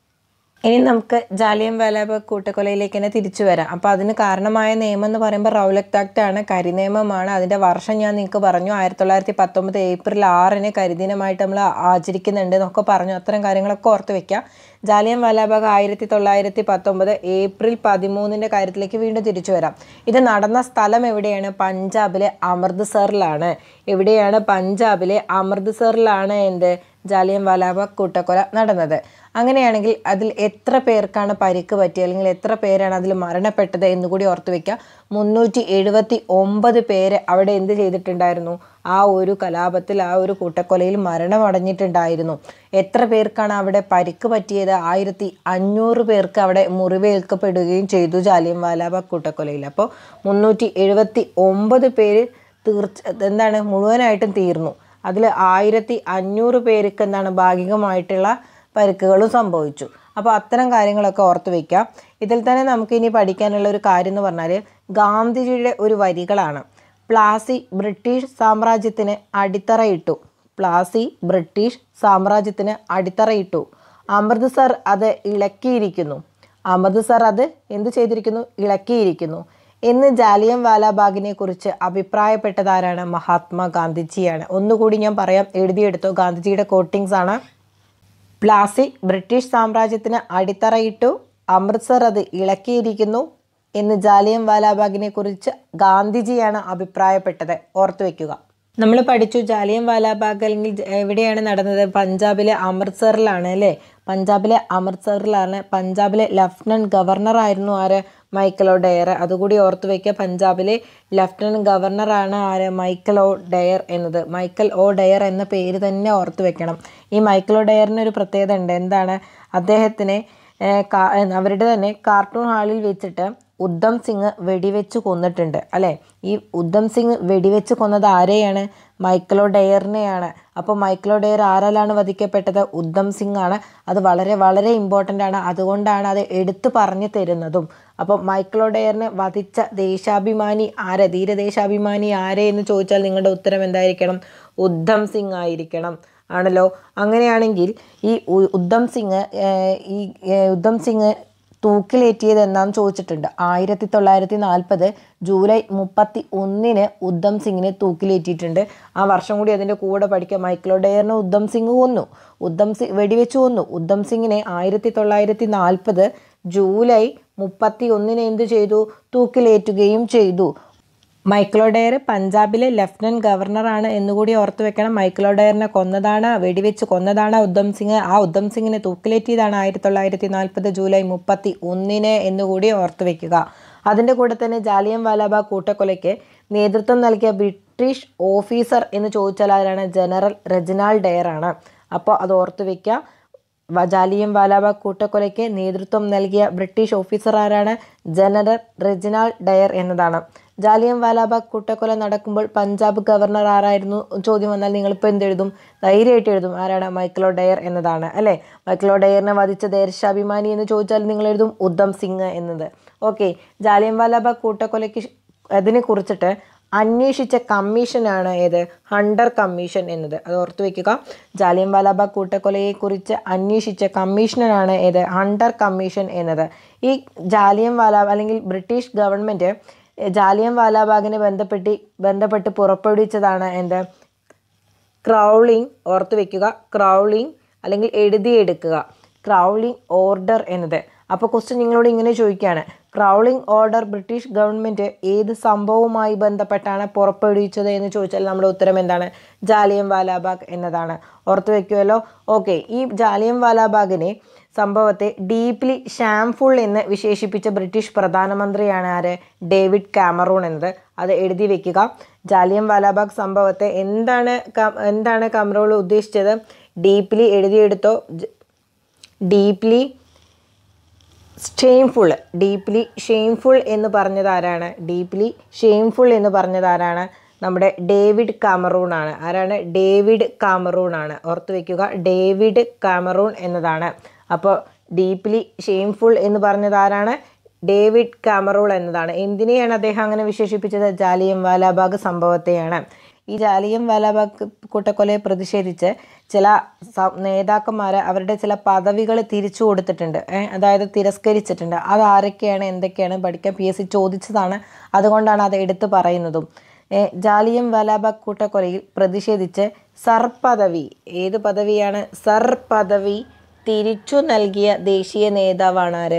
ഇനി നമുക്ക് ജാലിയൻ വാലാബാഗ് കൂട്ടക്കൊലയിലേക്ക് തന്നെ തിരിച്ചു വരാം അപ്പോൾ അതിന് കാരണമായ നിയമം എന്ന് പറയുമ്പോൾ റൗലറ്റ് ആക്ട് ആണ് കരിനിയമമാണ് അതിൻ്റെ വർഷം ഞാൻ നിങ്ങൾക്ക് പറഞ്ഞു ആയിരത്തി തൊള്ളായിരത്തി പത്തൊമ്പത് ഏപ്രിൽ ആറിന് കരിദിനമായിട്ട് നമ്മൾ ആചരിക്കുന്നുണ്ട് എന്നൊക്കെ പറഞ്ഞു അത്തരം കാര്യങ്ങളൊക്കെ ഓർത്ത് വെക്കാം ജാലിയൻ വാലാബാഗ് ആയിരത്തി തൊള്ളായിരത്തി പത്തൊമ്പത് ഏപ്രിൽ പതിമൂന്നിൻ്റെ കാര്യത്തിലേക്ക് വീണ്ടും തിരിച്ചു വരാം ഇത് നടന്ന സ്ഥലം എവിടെയാണ് പഞ്ചാബിലെ അമൃത്സറിലാണ് എവിടെയാണ് പഞ്ചാബിലെ അമൃത്സറിലാണ് എന്ത് ജാലിയൻ വാലാബാഗ് കൂട്ടക്കൊല നടന്നത് അങ്ങനെയാണെങ്കിൽ അതിൽ എത്ര പേർക്കാണ് പരിക്ക് പറ്റിയത് അല്ലെങ്കിൽ എത്ര പേരാണ് അതിൽ മരണപ്പെട്ടത് എന്ന് കൂടി ഓർത്ത് വെക്കുക മുന്നൂറ്റി എഴുപത്തി ഒമ്പത് പേര് അവിടെ എന്ത് ചെയ്തിട്ടുണ്ടായിരുന്നു ആ ഒരു കലാപത്തിൽ ആ ഒരു കൂട്ടക്കൊലയിൽ മരണമടഞ്ഞിട്ടുണ്ടായിരുന്നു എത്ര പേർക്കാണ് അവിടെ പരിക്ക് പറ്റിയത് ആയിരത്തി അഞ്ഞൂറ് പേർക്ക് അവിടെ മുറിവേൽക്കപ്പെടുകയും ചെയ്തു ജാലിയൻ വാലാബാഗ് കൂട്ടക്കൊലയിൽ അപ്പോൾ മുന്നൂറ്റി എഴുപത്തി ഒമ്പത് പേര് തീർച്ച എന്താണ് മുഴുവനായിട്ടും തീർന്നു അതിൽ ആയിരത്തി അഞ്ഞൂറ് പേർക്ക് എന്താണ് ഭാഗികമായിട്ടുള്ള പരിക്കുകളും സംഭവിച്ചു അപ്പോൾ അത്തരം കാര്യങ്ങളൊക്കെ ഓർത്ത് വയ്ക്കാം ഇതിൽ തന്നെ നമുക്ക് ഇനി പഠിക്കാനുള്ള ഒരു കാര്യം എന്ന് പറഞ്ഞാൽ ഗാന്ധിജിയുടെ ഒരു വരികളാണ് പ്ലാസി ബ്രിട്ടീഷ് സാമ്രാജ്യത്തിന് അടിത്തറയിട്ടു പ്ലാസി ബ്രിട്ടീഷ് സാമ്രാജ്യത്തിന് അടിത്തറയിട്ടു അമൃത്സർ അത് ഇളക്കിയിരിക്കുന്നു അമൃത്സർ അത് എന്ത് ചെയ്തിരിക്കുന്നു ഇളക്കിയിരിക്കുന്നു എന്ന് ജാലിയൻ വാലാബാഗിനെ കുറിച്ച് അഭിപ്രായപ്പെട്ടതാരാണ് മഹാത്മാ ഗാന്ധിജിയാണ് ഒന്നുകൂടി ഞാൻ പറയാം എഴുതിയെടുത്തു ഗാന്ധിജിയുടെ കോട്ടിങ്സ് ആണ് പ്ലാസി ബ്രിട്ടീഷ് സാമ്രാജ്യത്തിന് അടിത്തറയിട്ടു അമൃത്സർ അത് ഇളക്കിയിരിക്കുന്നു എന്ന് ജാലിയൻ വാലാബാഗിനെ കുറിച്ച് ഗാന്ധിജിയാണ് അഭിപ്രായപ്പെട്ടത് ഓർത്തു വെക്കുക നമ്മൾ പഠിച്ചു ജാലിയൻ വാലാബാഗ് അല്ലെങ്കിൽ ജ- എവിടെയാണ് നടന്നത് പഞ്ചാബിലെ അമൃത്സറിലാണ് അല്ലേ പഞ്ചാബിലെ അമൃത്സറിലാണ് പഞ്ചാബിലെ ലഫ്റ്റനന്റ് ഗവർണർ ആയിരുന്നു ആര് മൈക്കലോ ഡയർ അതുകൂടി ഓർത്തു വയ്ക്കുക പഞ്ചാബിലെ ലഫ്റ്റനന്റ് ഗവർണറാണ് ആര് മൈക്കൽ ഒ ഡയർ എന്നത് മൈക്കൽ ഒ ഡയർ എന്ന പേര് തന്നെ ഓർത്തു വെക്കണം ഈ മൈക്കൽ ഒ ഡയറിന് ഒരു പ്രത്യേകത ഉണ്ട് എന്താണ് അദ്ദേഹത്തിനെ ഏഹ്, കാ- ഏഹ്, അവരുടെ തന്നെ കാർട്ടൂൺ ഹാളിൽ വെച്ചിട്ട് ഉദ്ധം സിംഗ് വെടിവെച്ച് കൊന്നിട്ടുണ്ട് അല്ലേ ഈ ഉദ്ധം സിംഗ് വെടിവെച്ച് കൊന്നത് ആരെയാണ് മൈക്കലോ ഡെയറിനെയാണ് അപ്പോൾ മൈക്കലോ ഡെയർ ആരാലാണ് വധിക്കപ്പെട്ടത് ഉദ്ധം സിംഗ് ആണ് അത് വളരെ വളരെ ഇമ്പോർട്ടൻ്റ് ആണ് അതുകൊണ്ടാണ് അത് എടുത്തു പറഞ്ഞു തരുന്നതും അപ്പോൾ മൈക്കലോ ഡെയറിനെ വധിച്ച ദേശാഭിമാനി ആരെ ധീരദേശാഭിമാനി ആരെ എന്ന് ചോദിച്ചാൽ നിങ്ങളുടെ ഉത്തരം എന്തായിരിക്കണം ഉദ്ധം സിംഗ് ആയിരിക്കണം ആണല്ലോ അങ്ങനെയാണെങ്കിൽ ഈ ഉ- ഉദ്ധം സിംഗ് ഏഹ്, ഈ ഏഹ്, ഉദ്ധം സിംഗ് തൂക്കിലേറ്റിയത് എന്നാന്ന് ചോദിച്ചിട്ടുണ്ട് ആയിരത്തി തൊള്ളായിരത്തി നാൽപ്പത് ജൂലൈ മുപ്പത്തി ഒന്നിന് ഉദ്ധം സിംഗിനെ തൂക്കിലേറ്റിയിട്ടുണ്ട് ആ വർഷം കൂടി അതിൻ്റെ കൂടെ പഠിക്കുക മൈക്കിളോ ഡെയറിനെ ഉദ്ധം സിംഗ് കൊന്നു ഉദ്ധം സിംഗ് വെടിവെച്ച് കൊന്നു ഉദ്ധം സിംഗിനെ ആയിരത്തി തൊള്ളായിരത്തി നാൽപ്പത് ജൂലൈ മുപ്പത്തി ഒന്നിന് എന്ത് ചെയ്തു തൂക്കിലേറ്റുകയും ചെയ്തു മൈക്ലോ ഡയർ പഞ്ചാബിലെ ലഫ്റ്റനന്റ് ഗവർണറാണ് എന്നുകൂടി ഓർത്തു വെക്കണം മൈക്ലോ ഡയറിനെ കൊന്നതാണ് വെടിവെച്ച് കൊന്നതാണ് ഉദ്ധം സിംഗ് ആ ഉദ്ധം സിംഗിനെ തൂക്കിലേറ്റിയതാണ് ആയിരത്തി തൊള്ളായിരത്തി നാൽപ്പത് ജൂലൈ മുപ്പത്തി ഒന്നിന് എന്നുകൂടി ഓർത്തു വെക്കുക അതിൻ്റെ കൂടെ തന്നെ ജാലിയൻ വാലാബാഗ് കൂട്ടക്കൊലയ്ക്ക് നേതൃത്വം നൽകിയ ബ്രിട്ടീഷ് ഓഫീസർ എന്ന് ചോദിച്ചാൽ ആരാണ് ജനറൽ റെജിനാൽ ഡയർ ആണ് അപ്പോൾ അത് ഓർത്തു വെക്കുക വ- ജാലിയൻ വാലാബാഗ് കൂട്ടക്കൊലയ്ക്ക് നേതൃത്വം നൽകിയ ബ്രിട്ടീഷ് ഓഫീസർ ആരാണ് ജനറൽ റെജിനാൽ ഡയർ എന്നതാണ് ജാലിയൻ വാലാബാഗ് കൂട്ടക്കൊല നടക്കുമ്പോൾ പഞ്ചാബ് ഗവർണർ ആരായിരുന്നു ചോദ്യം വന്നാൽ നിങ്ങളിപ്പോൾ എന്തെഴുതും ധൈര്യമായിട്ട് എഴുതും ആരാണ് മൈക്ലോ ഡയർ എന്നതാണ് അല്ലേ മൈക്ലോ ഡയറിനെ വധിച്ച ദേശാഭിമാനി എന്ന് ചോദിച്ചാൽ നിങ്ങൾ എഴുതും ഉദ്ധം സിംഗ് എന്നത് ഓക്കെ ജാലിയൻ വാലാബാഗ് കൂട്ടക്കൊലയ്ക്ക് ശ്- അതിനെ കുറിച്ചിട്ട് അന്വേഷിച്ച കമ്മീഷനാണ് ഏത് ഹണ്ടർ കമ്മീഷൻ എന്നത് അത് ഓർത്തു വെക്കുക ജാലിയൻ വാലാബാഗ് കൂട്ടക്കൊലയെക്കുറിച്ച് അന്വേഷിച്ച കമ്മീഷനാണ് ഏത് ഹണ്ടർ കമ്മീഷൻ എന്നത് ഈ ജാലിയൻ വാലാ അല്ലെങ്കിൽ ബ്രിട്ടീഷ് ഗവൺമെൻറ് ജാലിയൻ വാലാബാഗിനെ ബന്ധപ്പെട്ട് ബന്ധപ്പെട്ട് പുറപ്പെടുവിച്ചതാണ് എന്ത് ക്രൗളിംഗ് ഓർത്ത് വെക്കുക ക്രൗളിംഗ് അല്ലെങ്കിൽ എഴുതിയെടുക്കുക ക്രൗളിംഗ് ഓർഡർ എന്നത് അപ്പോൾ ക്വസ്റ്റ്യൻ നിങ്ങളോട് ഇങ്ങനെ ചോദിക്കുകയാണ് ക്രൗളിംഗ് ഓർഡർ ബ്രിട്ടീഷ് ഗവൺമെൻറ് ഏത് സംഭവവുമായി ബന്ധപ്പെട്ടാണ് പുറപ്പെടുവിച്ചത് എന്ന് ചോദിച്ചാൽ നമ്മുടെ ഉത്തരം എന്താണ് ജാലിയൻ വാലാബാഗ് എന്നതാണ് ഓർത്ത് വെക്കുമല്ലോ ഓക്കെ ഈ ജാലിയൻ വാലാബാഗിനെ സംഭവത്തെ ഡീപ്ലി ഷാംഫുൾ എന്ന് വിശേഷിപ്പിച്ച ബ്രിട്ടീഷ് പ്രധാനമന്ത്രിയാണ് ആര് ഡേവിഡ് കാമറൂൺ എന്നത് അത് എഴുതി വെക്കുക ജാലിയൻ വാലാബാഗ് സംഭവത്തെ എന്താണ് ക- എന്താണ് കമറൂൾ ഉദ്ദേശിച്ചത് ഡീപ്ലി എഴുതിയെടുത്തോ ഡീപ്ലി ഷെയിംഫുൾ ഡീപ്ലി ഷെയിംഫുൾ എന്ന് പറഞ്ഞത് ആരാണ് ഡീപ്ലി ഷെയിംഫുൾ എന്ന് പറഞ്ഞത് ആരാണ് നമ്മുടെ ഡേവിഡ് കാമറൂൺ ആണ് ആരാണ് ഡേവിഡ് കാമറൂൺ ആണ് ഓർത്ത് വെക്കുക ഡേവിഡ് കാമറൂൺ എന്നതാണ് അപ്പോൾ ഡീപ്ലി ഷെയിംഫുൾ എന്ന് പറഞ്ഞത് ആരാണ് ഡേവിഡ് കാമറൂൾ എന്നതാണ് എന്തിനെയാണ് അദ്ദേഹം അങ്ങനെ വിശേഷിപ്പിച്ചത് ജാലിയൻ വാലാബാഗ് സംഭവത്തെയാണ് ഈ ജാലിയൻ വാലാബാഗ് കൂട്ടക്കൊലയെ പ്രതിഷേധിച്ച് ചില സ- നേതാക്കന്മാർ അവരുടെ ചില പദവികൾ തിരിച്ചു കൊടുത്തിട്ടുണ്ട് ഏ, അതായത് തിരസ്കരിച്ചിട്ടുണ്ട് അത് ആരൊക്കെയാണ് എന്തൊക്കെയാണ് പഠിക്കാൻ പി എസ് സി ചോദിച്ചതാണ് അതുകൊണ്ടാണ് അത് എടുത്തു പറയുന്നതും ഏ, ജാലിയൻ വാലാബാഗ് കൂട്ടക്കൊലയിൽ പ്രതിഷേധിച്ച് സർ പദവി ഏത് പദവിയാണ് സർ പദവി തിരിച്ചു നൽകിയ ദേശീയ നേതാവാണ് ആര്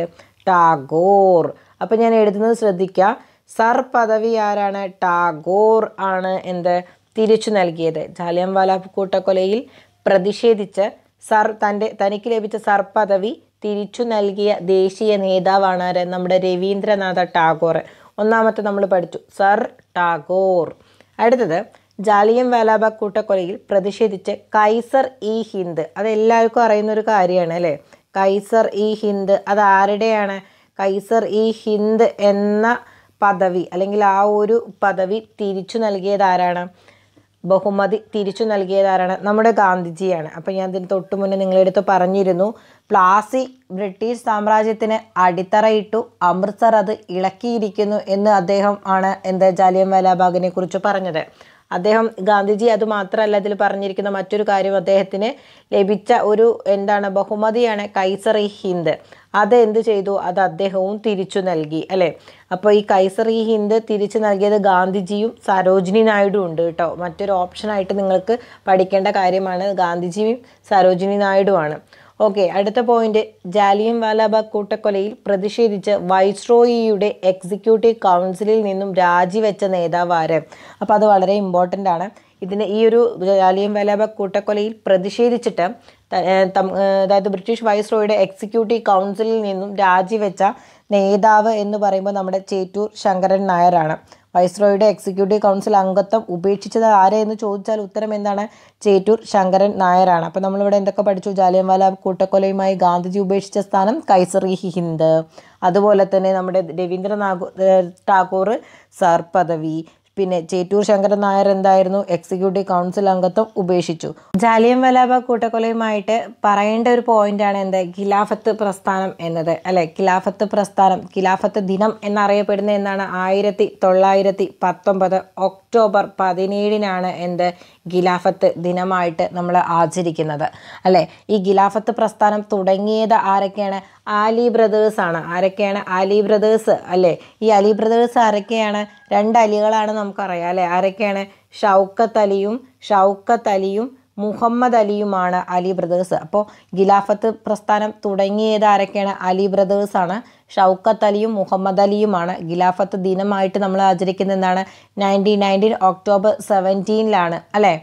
ടാഗോർ അപ്പം ഞാൻ എഴുതുന്നത് ശ്രദ്ധിക്കുക സർ പദവി ആരാണ് ടാഗോർ ആണ് എന്ത് തിരിച്ചു നൽകിയത് ജാലിയൻവാല കൂട്ടക്കൊലയിൽ പ്രതിഷേധിച്ച് സർ തൻ്റെ തനിക്ക് ലഭിച്ച സർ പദവി തിരിച്ചു നൽകിയ ദേശീയ നേതാവാണ് ആര് നമ്മുടെ രവീന്ദ്രനാഥ ടാഗോർ ഒന്നാമത്തെ നമ്മൾ പഠിച്ചു സർ ടാഗോർ അടുത്തത് ജാലിയൻ വാലാബാഗ് കൂട്ടക്കൊലയിൽ പ്രതിഷേധിച്ച് കൈസർ ഇ ഹിന്ദ് അത് എല്ലാവർക്കും അറിയുന്ന ഒരു കാര്യമാണ് അല്ലേ കൈസർ ഇ ഹിന്ദ് അത് ആരുടെയാണ് കൈസർ ഇ ഹിന്ദ് എന്ന പദവി അല്ലെങ്കിൽ ആ ഒരു പദവി തിരിച്ചു നൽകിയത് ആരാണ് ബഹുമതി തിരിച്ചു നൽകിയത് ആരാണ് നമ്മുടെ ഗാന്ധിജിയാണ് അപ്പം ഞാൻ ഇതിന് തൊട്ട് മുന്നേ നിങ്ങളെടുത്ത് പറഞ്ഞിരുന്നു പ്ലാസി ബ്രിട്ടീഷ് സാമ്രാജ്യത്തിന് അടിത്തറയിട്ടു അമൃത്സർ അത് ഇളക്കിയിരിക്കുന്നു എന്ന് അദ്ദേഹം ആണ് എന്താ ജാലിയൻ വാലാബാഗിനെ കുറിച്ച് പറഞ്ഞത് അദ്ദേഹം ഗാന്ധിജി അത് മാത്രമല്ല ഇതിൽ പറഞ്ഞിരിക്കുന്ന മറ്റൊരു കാര്യം അദ്ദേഹത്തിന് ലഭിച്ച ഒരു എന്താണ് ബഹുമതിയാണ് കൈസർ ഇ ഹിന്ദ് അത് എന്ത് ചെയ്തു അത് അദ്ദേഹവും തിരിച്ചു നൽകി അല്ലേ അപ്പോൾ ഈ കൈസർ ഇ ഹിന്ദ് തിരിച്ചു നൽകിയത് ഗാന്ധിജിയും സരോജിനി നായിഡു ഉണ്ട് കേട്ടോ മറ്റൊരു ഓപ്ഷനായിട്ട് നിങ്ങൾക്ക് പഠിക്കേണ്ട കാര്യമാണ് ഗാന്ധിജിയും സരോജിനി നായിഡു ആണ് ഓക്കെ അടുത്ത പോയിന്റ് ജാലിയൻ വാലാബാഗ് കൂട്ടക്കൊലയിൽ പ്രതിഷേധിച്ച് വൈസ്രോയിയുടെ എക്സിക്യൂട്ടീവ് കൗൺസിലിൽ നിന്നും രാജിവെച്ച നേതാവ് ആര് അപ്പോൾ അത് വളരെ ഇമ്പോർട്ടൻ്റ് ആണ് ഇതിന് ഈ ഒരു ജാലിയൻ വാലാബാഗ് കൂട്ടക്കൊലയിൽ പ്രതിഷേധിച്ചിട്ട് ത- ഏർ തം- ഏർ അതായത് ബ്രിട്ടീഷ് വൈസ്രോയുടെ എക്സിക്യൂട്ടീവ് കൗൺസിലിൽ നിന്നും രാജിവെച്ച നേതാവ് എന്ന് പറയുമ്പോൾ നമ്മുടെ ചേറ്റൂർ ശങ്കരൻ നായരാണ് വൈസ്രോയുടെ എക്സിക്യൂട്ടീവ് കൗൺസിൽ അംഗത്വം ഉപേക്ഷിച്ചത് ആരെ എന്ന് ചോദിച്ചാൽ ഉത്തരം എന്താണ് ചേറ്റൂർ ശങ്കരൻ നായരാണ് അപ്പോൾ നമ്മളിവിടെ എന്തൊക്കെ പഠിച്ചു ജാലിയൻവാല കൂട്ടക്കൊലയുമായി ഗാന്ധിജി ഉപേക്ഷിച്ച സ്ഥാനം കൈസർ ഇ ഹിന്ദ് അതുപോലെ തന്നെ നമ്മുടെ രവീന്ദ്രനാഥ ടാഗോർ സാർ പദവി പിന്നെ ചേറ്റൂർ ശങ്കരൻ നായർ എന്തായിരുന്നു എക്സിക്യൂട്ടീവ് കൗൺസിൽ അംഗത്വം ഉപേക്ഷിച്ചു ജാലിയൻ വലാബാഗ് കൂട്ടക്കൊലയുമായിട്ട് പറയേണ്ട ഒരു പോയിന്റാണ് എന്ത് ഖിലാഫത്ത് പ്രസ്ഥാനം എന്നത് അല്ലെ ഖിലാഫത്ത് പ്രസ്ഥാനം ഖിലാഫത്ത് ദിനം എന്നറിയപ്പെടുന്ന എന്നാണ് ആയിരത്തി തൊള്ളായിരത്തി പത്തൊമ്പത് ഒക്ടോബർ പതിനേഴിനാണ് എന്ത് ഖിലാഫത്ത് ദിനമായിട്ട് നമ്മൾ ആചരിക്കുന്നത് അല്ലെ ഈ ഖിലാഫത്ത് പ്രസ്ഥാനം തുടങ്ങിയത് ആരൊക്കെയാണ് ആലി ബ്രദേഴ്സ് ആണ് ആരൊക്കെയാണ് അലി ബ്രദേഴ്സ് അല്ലേ ഈ അലി ബ്രദേഴ്സ് ആരൊക്കെയാണ് രണ്ട് അലികളാണ് നമുക്കറിയാം അല്ലേ ആരൊക്കെയാണ് ഷൗക്കത്ത് അലിയും ഷൗക്കത്ത് അലിയും മുഹമ്മദ് അലിയുമാണ് അലി ബ്രദേഴ്സ് അപ്പോൾ ഖിലാഫത്ത് പ്രസ്ഥാനം തുടങ്ങിയത് ആരൊക്കെയാണ് അലി ബ്രദേഴ്സാണ് ഷൗക്കത്ത് അലിയും മുഹമ്മദ് അലിയുമാണ് ഖിലാഫത്ത് ദിനമായിട്ട് നമ്മൾ ആചരിക്കുന്നത് എന്താണ് നയൻറ്റീൻ നയൻറ്റീൻ ഒക്ടോബർ സെവൻറ്റീനിലാണ് അല്ലേ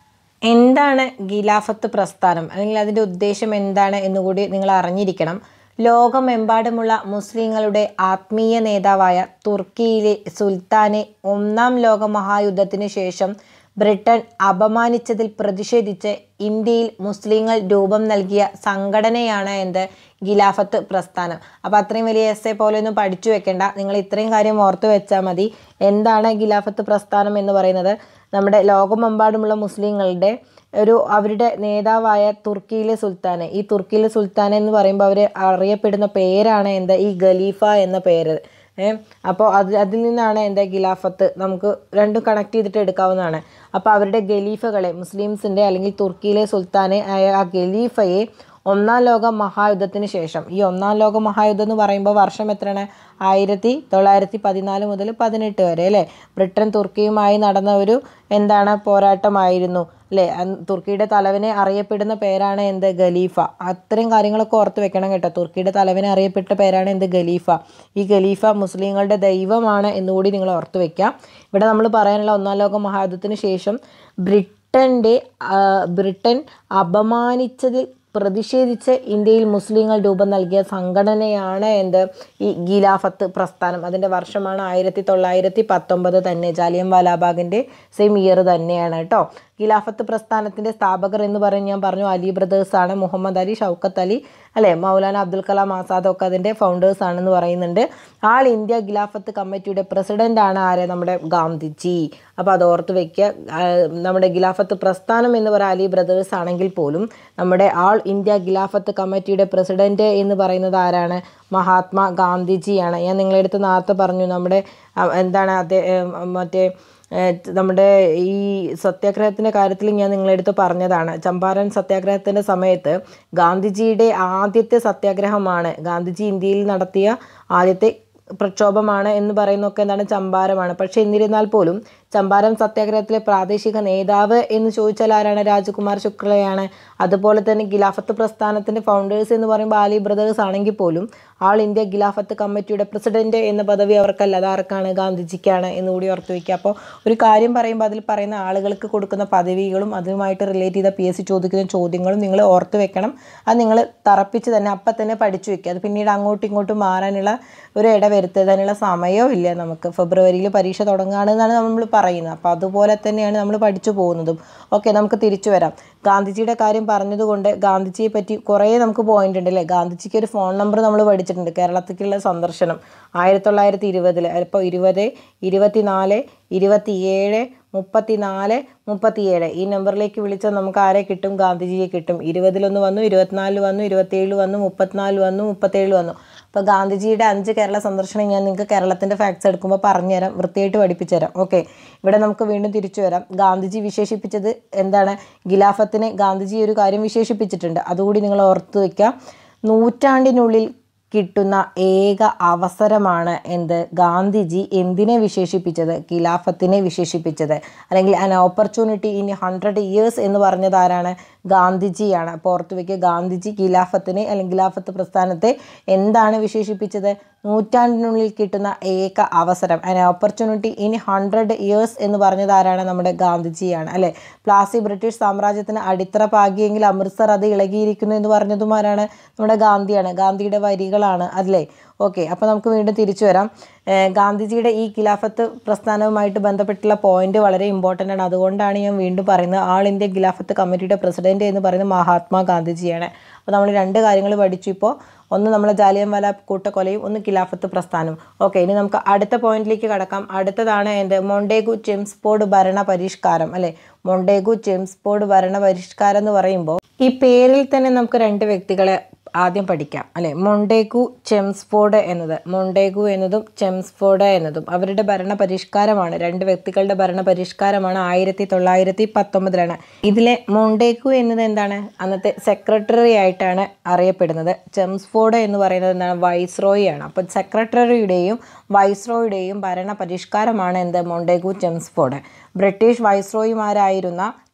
എന്താണ് ഖിലാഫത്ത് പ്രസ്ഥാനം അല്ലെങ്കിൽ അതിൻ്റെ ഉദ്ദേശം എന്താണ് എന്നുകൂടി നിങ്ങൾ അറിഞ്ഞിരിക്കണം ലോകമെമ്പാടുമുള്ള മുസ്ലിങ്ങളുടെ ആത്മീയ നേതാവായ തുർക്കിയിലെ സുൽത്താനെ ഒന്നാം ലോക മഹായുദ്ധത്തിന് ശേഷം ബ്രിട്ടൻ അപമാനിച്ചതിൽ പ്രതിഷേധിച്ച് ഇന്ത്യയിൽ മുസ്ലിങ്ങൾ രൂപം നൽകിയ സംഘടനയാണ് എന്ത് ഖിലാഫത്ത് പ്രസ്ഥാനം അപ്പോൾ അത്രയും വലിയ എസ് എ പോലെ ഒന്നും പഠിച്ചു വെക്കേണ്ട നിങ്ങൾ ഇത്രയും കാര്യം ഓർത്ത് വെച്ചാൽ മതി എന്താണ് ഖിലാഫത്ത് പ്രസ്ഥാനം എന്ന് പറയുന്നത് നമ്മുടെ ലോകമെമ്പാടുമുള്ള മുസ്ലിങ്ങളുടെ ഒരു അവരുടെ നേതാവായ തുർക്കിയിലെ സുൽത്താനെ ഈ തുർക്കിയിലെ സുൽത്താൻ എന്ന് പറയുമ്പോൾ അവർ അറിയപ്പെടുന്ന പേരാണ് എന്താ ഈ ഖലീഫ എന്ന പേര് ഏഹ് അപ്പോൾ അത് അതിൽ നിന്നാണ് എന്താ ഖിലാഫത്ത് നമുക്ക് രണ്ടും കണക്ട് ചെയ്തിട്ട് എടുക്കാവുന്നതാണ് അപ്പോൾ അവരുടെ ഖലീഫകളെ മുസ്ലിംസിൻ്റെ അല്ലെങ്കിൽ തുർക്കിയിലെ സുൽത്താനെ ആയ ആ ഖലീഫയെ ഒന്നാം ലോക മഹായുദ്ധത്തിന് ശേഷം ഈ ഒന്നാം ലോക മഹായുദ്ധം എന്ന് പറയുമ്പോൾ വർഷം എത്രയാണ് ആയിരത്തി തൊള്ളായിരത്തി പതിനാല് മുതൽ പതിനെട്ട് വരെ അല്ലേ ബ്രിട്ടൻ തുർക്കിയുമായി നടന്ന ഒരു എന്താണ് പോരാട്ടമായിരുന്നു അല്ലേ അന്ന് തുർക്കിയുടെ തലവനെ അറിയപ്പെടുന്ന പേരാണ് എന്ത് ഖലീഫ അത്രയും കാര്യങ്ങളൊക്കെ ഓർത്ത് വെക്കണം കേട്ടോ തുർക്കിയുടെ തലവനെ അറിയപ്പെട്ട പേരാണ് എന്ത് ഖലീഫ ഈ ഖലീഫ മുസ്ലിങ്ങളുടെ ദൈവമാണ് എന്നുകൂടി നിങ്ങൾ ഓർത്ത് വെക്കുക ഇവിടെ നമ്മൾ പറയാനുള്ള ഒന്നാം ലോക മഹായുദ്ധത്തിന് ശേഷം ബ്രിട്ടൻ്റെ ബ്രിട്ടൻ അപമാനിച്ചതിൽ പ്രതിഷേധിച്ച് ഇന്ത്യയിൽ മുസ്ലിങ്ങൾ രൂപം നൽകിയ സംഘടനയാണ് എന്ത് ഈ ഖിലാഫത്ത് പ്രസ്ഥാനം അതിൻ്റെ വർഷമാണ് ആയിരത്തി തൊള്ളായിരത്തി പത്തൊമ്പത് തന്നെ ജാലിയൻ വാലാബാഗിൻ്റെ സെയിം ഇയർ തന്നെയാണ് കേട്ടോ ഖിലാഫത്ത് പ്രസ്ഥാനത്തിൻ്റെ സ്ഥാപകർ എന്ന് പറഞ്ഞ് ഞാൻ പറഞ്ഞു അലി ബ്രദേഴ്സ് ആണ് മുഹമ്മദ് അലി ഷൗക്കത്ത് അലി അല്ലേ മൗലാന അബ്ദുൽ കലാം ആസാദ് ഒക്കെ അതിൻ്റെ ഫൗണ്ടേഴ്സ് ആണെന്ന് പറയുന്നുണ്ട് ആൾ ഇന്ത്യ ഖിലാഫത്ത് കമ്മിറ്റിയുടെ പ്രസിഡന്റ് ആണ് ആര് നമ്മുടെ ഗാന്ധിജി അപ്പോൾ അത് ഓർത്ത് വെക്കുക ആ, നമ്മുടെ ഖിലാഫത്ത് പ്രസ്ഥാനം എന്ന് പറയുക അലി ബ്രദേഴ്സ് ആണെങ്കിൽ പോലും നമ്മുടെ ആൾ ഇന്ത്യ ഖിലാഫത്ത് കമ്മിറ്റിയുടെ പ്രസിഡന്റ് എന്ന് പറയുന്നത് ആരാണ് മഹാത്മാ ഗാന്ധിജിയാണ് ഞാൻ നിങ്ങളുടെ അടുത്ത് നേരത്തെ പറഞ്ഞു നമ്മുടെ ആ, എന്താണ് അതേ മറ്റേ ഏഹ് നമ്മുടെ ഈ സത്യാഗ്രഹത്തിൻ്റെ കാര്യത്തിൽ ഞാൻ നിങ്ങളെടുത്ത് പറഞ്ഞതാണ് ചമ്പാരൻ സത്യാഗ്രഹത്തിൻ്റെ സമയത്ത് ഗാന്ധിജിയുടെ ആദ്യത്തെ സത്യാഗ്രഹമാണ് ഗാന്ധിജി ഇന്ത്യയിൽ നടത്തിയ ആദ്യത്തെ പ്രക്ഷോഭമാണ് എന്ന് പറയുന്നതൊക്കെ എന്താണ് ചമ്പാരമാണ് പക്ഷെ എന്നിരുന്നാൽ പോലും ചമ്പാരൻ സത്യാഗ്രഹത്തിലെ പ്രാദേശിക നേതാവ് എന്ന് ചോദിച്ചാൽ ആരാണ് രാജകുമാർ ശുക്ലയാണ് അതുപോലെ തന്നെ ഖിലാഫത്ത് പ്രസ്ഥാനത്തിൻ്റെ ഫൗണ്ടേഴ്സ് എന്ന് പറയുമ്പോൾ ആലി ബ്രദേഴ്സ് ആണെങ്കിൽ പോലും ആൾ ഇന്ത്യ ഖിലാഫത്ത് കമ്മിറ്റിയുടെ പ്രസിഡന്റ് എന്ന പദവി അവർക്കല്ല അത് ആർക്കാണ് ഗാന്ധിജിക്കാണ് എന്ന് കൂടി ഓർത്ത് വയ്ക്കുക അപ്പോൾ ഒരു കാര്യം പറയുമ്പോൾ അതിൽ പറയുന്ന ആളുകൾക്ക് കൊടുക്കുന്ന പദവികളും അതുമായിട്ട് റിലേറ്റ് ചെയ്ത പി എസ് സി ചോദിക്കുന്ന ചോദ്യങ്ങളും നിങ്ങൾ ഓർത്ത് വെക്കണം അത് നിങ്ങൾ തറപ്പിച്ച് തന്നെ അപ്പം തന്നെ പഠിച്ചു വെക്കുക അത് പിന്നീട് അങ്ങോട്ടും ഇങ്ങോട്ടും മാറാനുള്ള ഒരു ഇട വരുത്തതിനുള്ള സമയവും ഇല്ല നമുക്ക് ഫെബ്രുവരിയിൽ പരീക്ഷ തുടങ്ങുകയാണെന്നാണ് നമ്മൾ പറയുന്നത് അപ്പോൾ അതുപോലെ തന്നെയാണ് നമ്മൾ പഠിച്ചു പോകുന്നതും ഓക്കെ നമുക്ക് തിരിച്ചു വരാം ഗാന്ധിജിയുടെ കാര്യം പറഞ്ഞതുകൊണ്ട് ഗാന്ധിജിയെ പറ്റി കുറേ നമുക്ക് പോയിന്റ് ഉണ്ട് അല്ലേ ഗാന്ധിജിക്ക് ഒരു ഫോൺ നമ്പർ നമ്മൾ പഠിച്ചിട്ടുണ്ട് കേരളത്തിലേക്കുള്ള സന്ദർശനം ആയിരത്തി തൊള്ളായിരത്തി ഇരുപതിൽ ഇപ്പോൾ ഇരുപത് ഇരുപത്തിനാല് ഇരുപത്തിയേഴ് മുപ്പത്തിനാല് മുപ്പത്തിയേഴ് ഈ നമ്പറിലേക്ക് വിളിച്ചാൽ നമുക്ക് ആരെ കിട്ടും ഗാന്ധിജിയെ കിട്ടും ഇരുപതിലൊന്ന് വന്നു ഇരുപത്തിനാലിൽ വന്നു ഇരുപത്തിയേഴിൽ വന്നു മുപ്പത്തിനാലിൽ വന്നു മുപ്പത്തേഴിൽ വന്നു അപ്പോൾ ഗാന്ധിജിയുടെ അഞ്ച് കേരള സന്ദർശനം ഞാൻ നിങ്ങൾക്ക് കേരളത്തിൻ്റെ ഫാക്ട്സ് എടുക്കുമ്പോൾ പറഞ്ഞുതരാം വൃത്തിയായിട്ട് പഠിപ്പിച്ചു തരാം ഓക്കെ ഇവിടെ നമുക്ക് വീണ്ടും തിരിച്ചു വരാം ഗാന്ധിജി വിശേഷിപ്പിച്ചത് എന്താണ് ഖിലാഫത്തിനെ ഗാന്ധിജി ഒരു കാര്യം വിശേഷിപ്പിച്ചിട്ടുണ്ട് അതുകൂടി നിങ്ങൾ ഓർത്ത് വയ്ക്കുക നൂറ്റാണ്ടിനുള്ളിൽ കിട്ടുന്ന ഏക അവസരമാണ് എന്ത് ഗാന്ധിജി എന്തിനെ വിശേഷിപ്പിച്ചത് ഖിലാഫത്തിനെ വിശേഷിപ്പിച്ചത് അല്ലെങ്കിൽ an opportunity in hundred years എന്ന് പറഞ്ഞത് ആരാണ് ഗാന്ധിജിയാണ് അപ്പോൾ ഓർത്ത് വയ്ക്കുക ഗാന്ധിജി ഖിലാഫത്തിനെ അല്ലെങ്കിൽ ഖിലാഫത്ത് പ്രസ്ഥാനത്തെ എന്താണ് വിശേഷിപ്പിച്ചത് നൂറ്റാണ്ടിനുള്ളിൽ കിട്ടുന്ന ഏക അവസരം an opportunity in hundred years എന്ന് പറഞ്ഞത് ആരാണ് നമ്മുടെ ഗാന്ധിജിയാണ് അല്ലേ പ്ലാസി ബ്രിട്ടീഷ് സാമ്രാജ്യത്തിന് അടിത്തറ പാകിയെങ്കിൽ അമൃത്സർ അത് ഇളകിയിരിക്കുന്നു എന്ന് പറഞ്ഞതും ആരാണ് നമ്മുടെ ഗാന്ധിയാണ് ഗാന്ധിയുടെ വരികളാണ് അല്ലേ ഓക്കെ അപ്പോൾ നമുക്ക് വീണ്ടും തിരിച്ചു വരാം ഏഹ് ഗാന്ധിജിയുടെ ഈ ഖിലാഫത്ത് പ്രസ്ഥാനവുമായിട്ട് ബന്ധപ്പെട്ടുള്ള പോയിന്റ് വളരെ ഇമ്പോർട്ടൻ്റ് ആണ് അതുകൊണ്ടാണ് ഞാൻ വീണ്ടും പറയുന്നത് ആൾ ഇന്ത്യ ഖിലാഫത്ത് കമ്മിറ്റിയുടെ പ്രസിഡന്റ് എന്ന് പറയുന്നത് മഹാത്മാ ഗാന്ധിജിയാണ് അപ്പോൾ നമ്മൾ രണ്ട് കാര്യങ്ങൾ പഠിച്ചു ഇപ്പോൾ ഒന്ന് നമ്മളെ ജാലിയൻവാല കൂട്ടക്കൊലയും ഒന്ന് ഖിലാഫത്ത് പ്രസ്ഥാനവും ഓക്കെ ഇനി നമുക്ക് അടുത്ത പോയിന്റിലേക്ക് കടക്കാം അടുത്തതാണ് എൻ്റെ മൊണ്ടേഗു ചെംസ്പോർഡ് ഭരണ പരിഷ്കാരം അല്ലേ മൊണ്ടേഗു ചെംസ്പോർഡ് ഭരണ പരിഷ്കാരം എന്ന് പറയുമ്പോൾ ഈ പേരിൽ തന്നെ നമുക്ക് രണ്ട് വ്യക്തികളെ ആദ്യം പഠിക്കാം അല്ലെ മൊണ്ടേഗു ചെംസ്ഫോർഡ് എന്നത് മൊണ്ടേഗു എന്നതും ചെംസ്ഫോർഡ് എന്നതും അവരുടെ ഭരണ പരിഷ്കാരമാണ് രണ്ട് വ്യക്തികളുടെ ഭരണ പരിഷ്കാരമാണ് ആയിരത്തി തൊള്ളായിരത്തി പത്തൊമ്പതിലാണ് ഇതിലെ മൊണ്ടേഗു എന്നത് എന്താണ് അന്നത്തെ സെക്രട്ടറി ആയിട്ടാണ് അറിയപ്പെടുന്നത് ചെംസ്ഫോർഡ് എന്ന് പറയുന്നത് എന്താണ് വൈസ്രോയി ആണ് അപ്പോൾ സെക്രട്ടറിയുടെയും വൈസ്രോയുടെയും ഭരണ പരിഷ്കാരമാണ് എന്ത് മൊണ്ടേഗു ചെംസ്ഫോർഡ് ബ്രിട്ടീഷ് വൈസ്രോയിമാരായിരുന്ന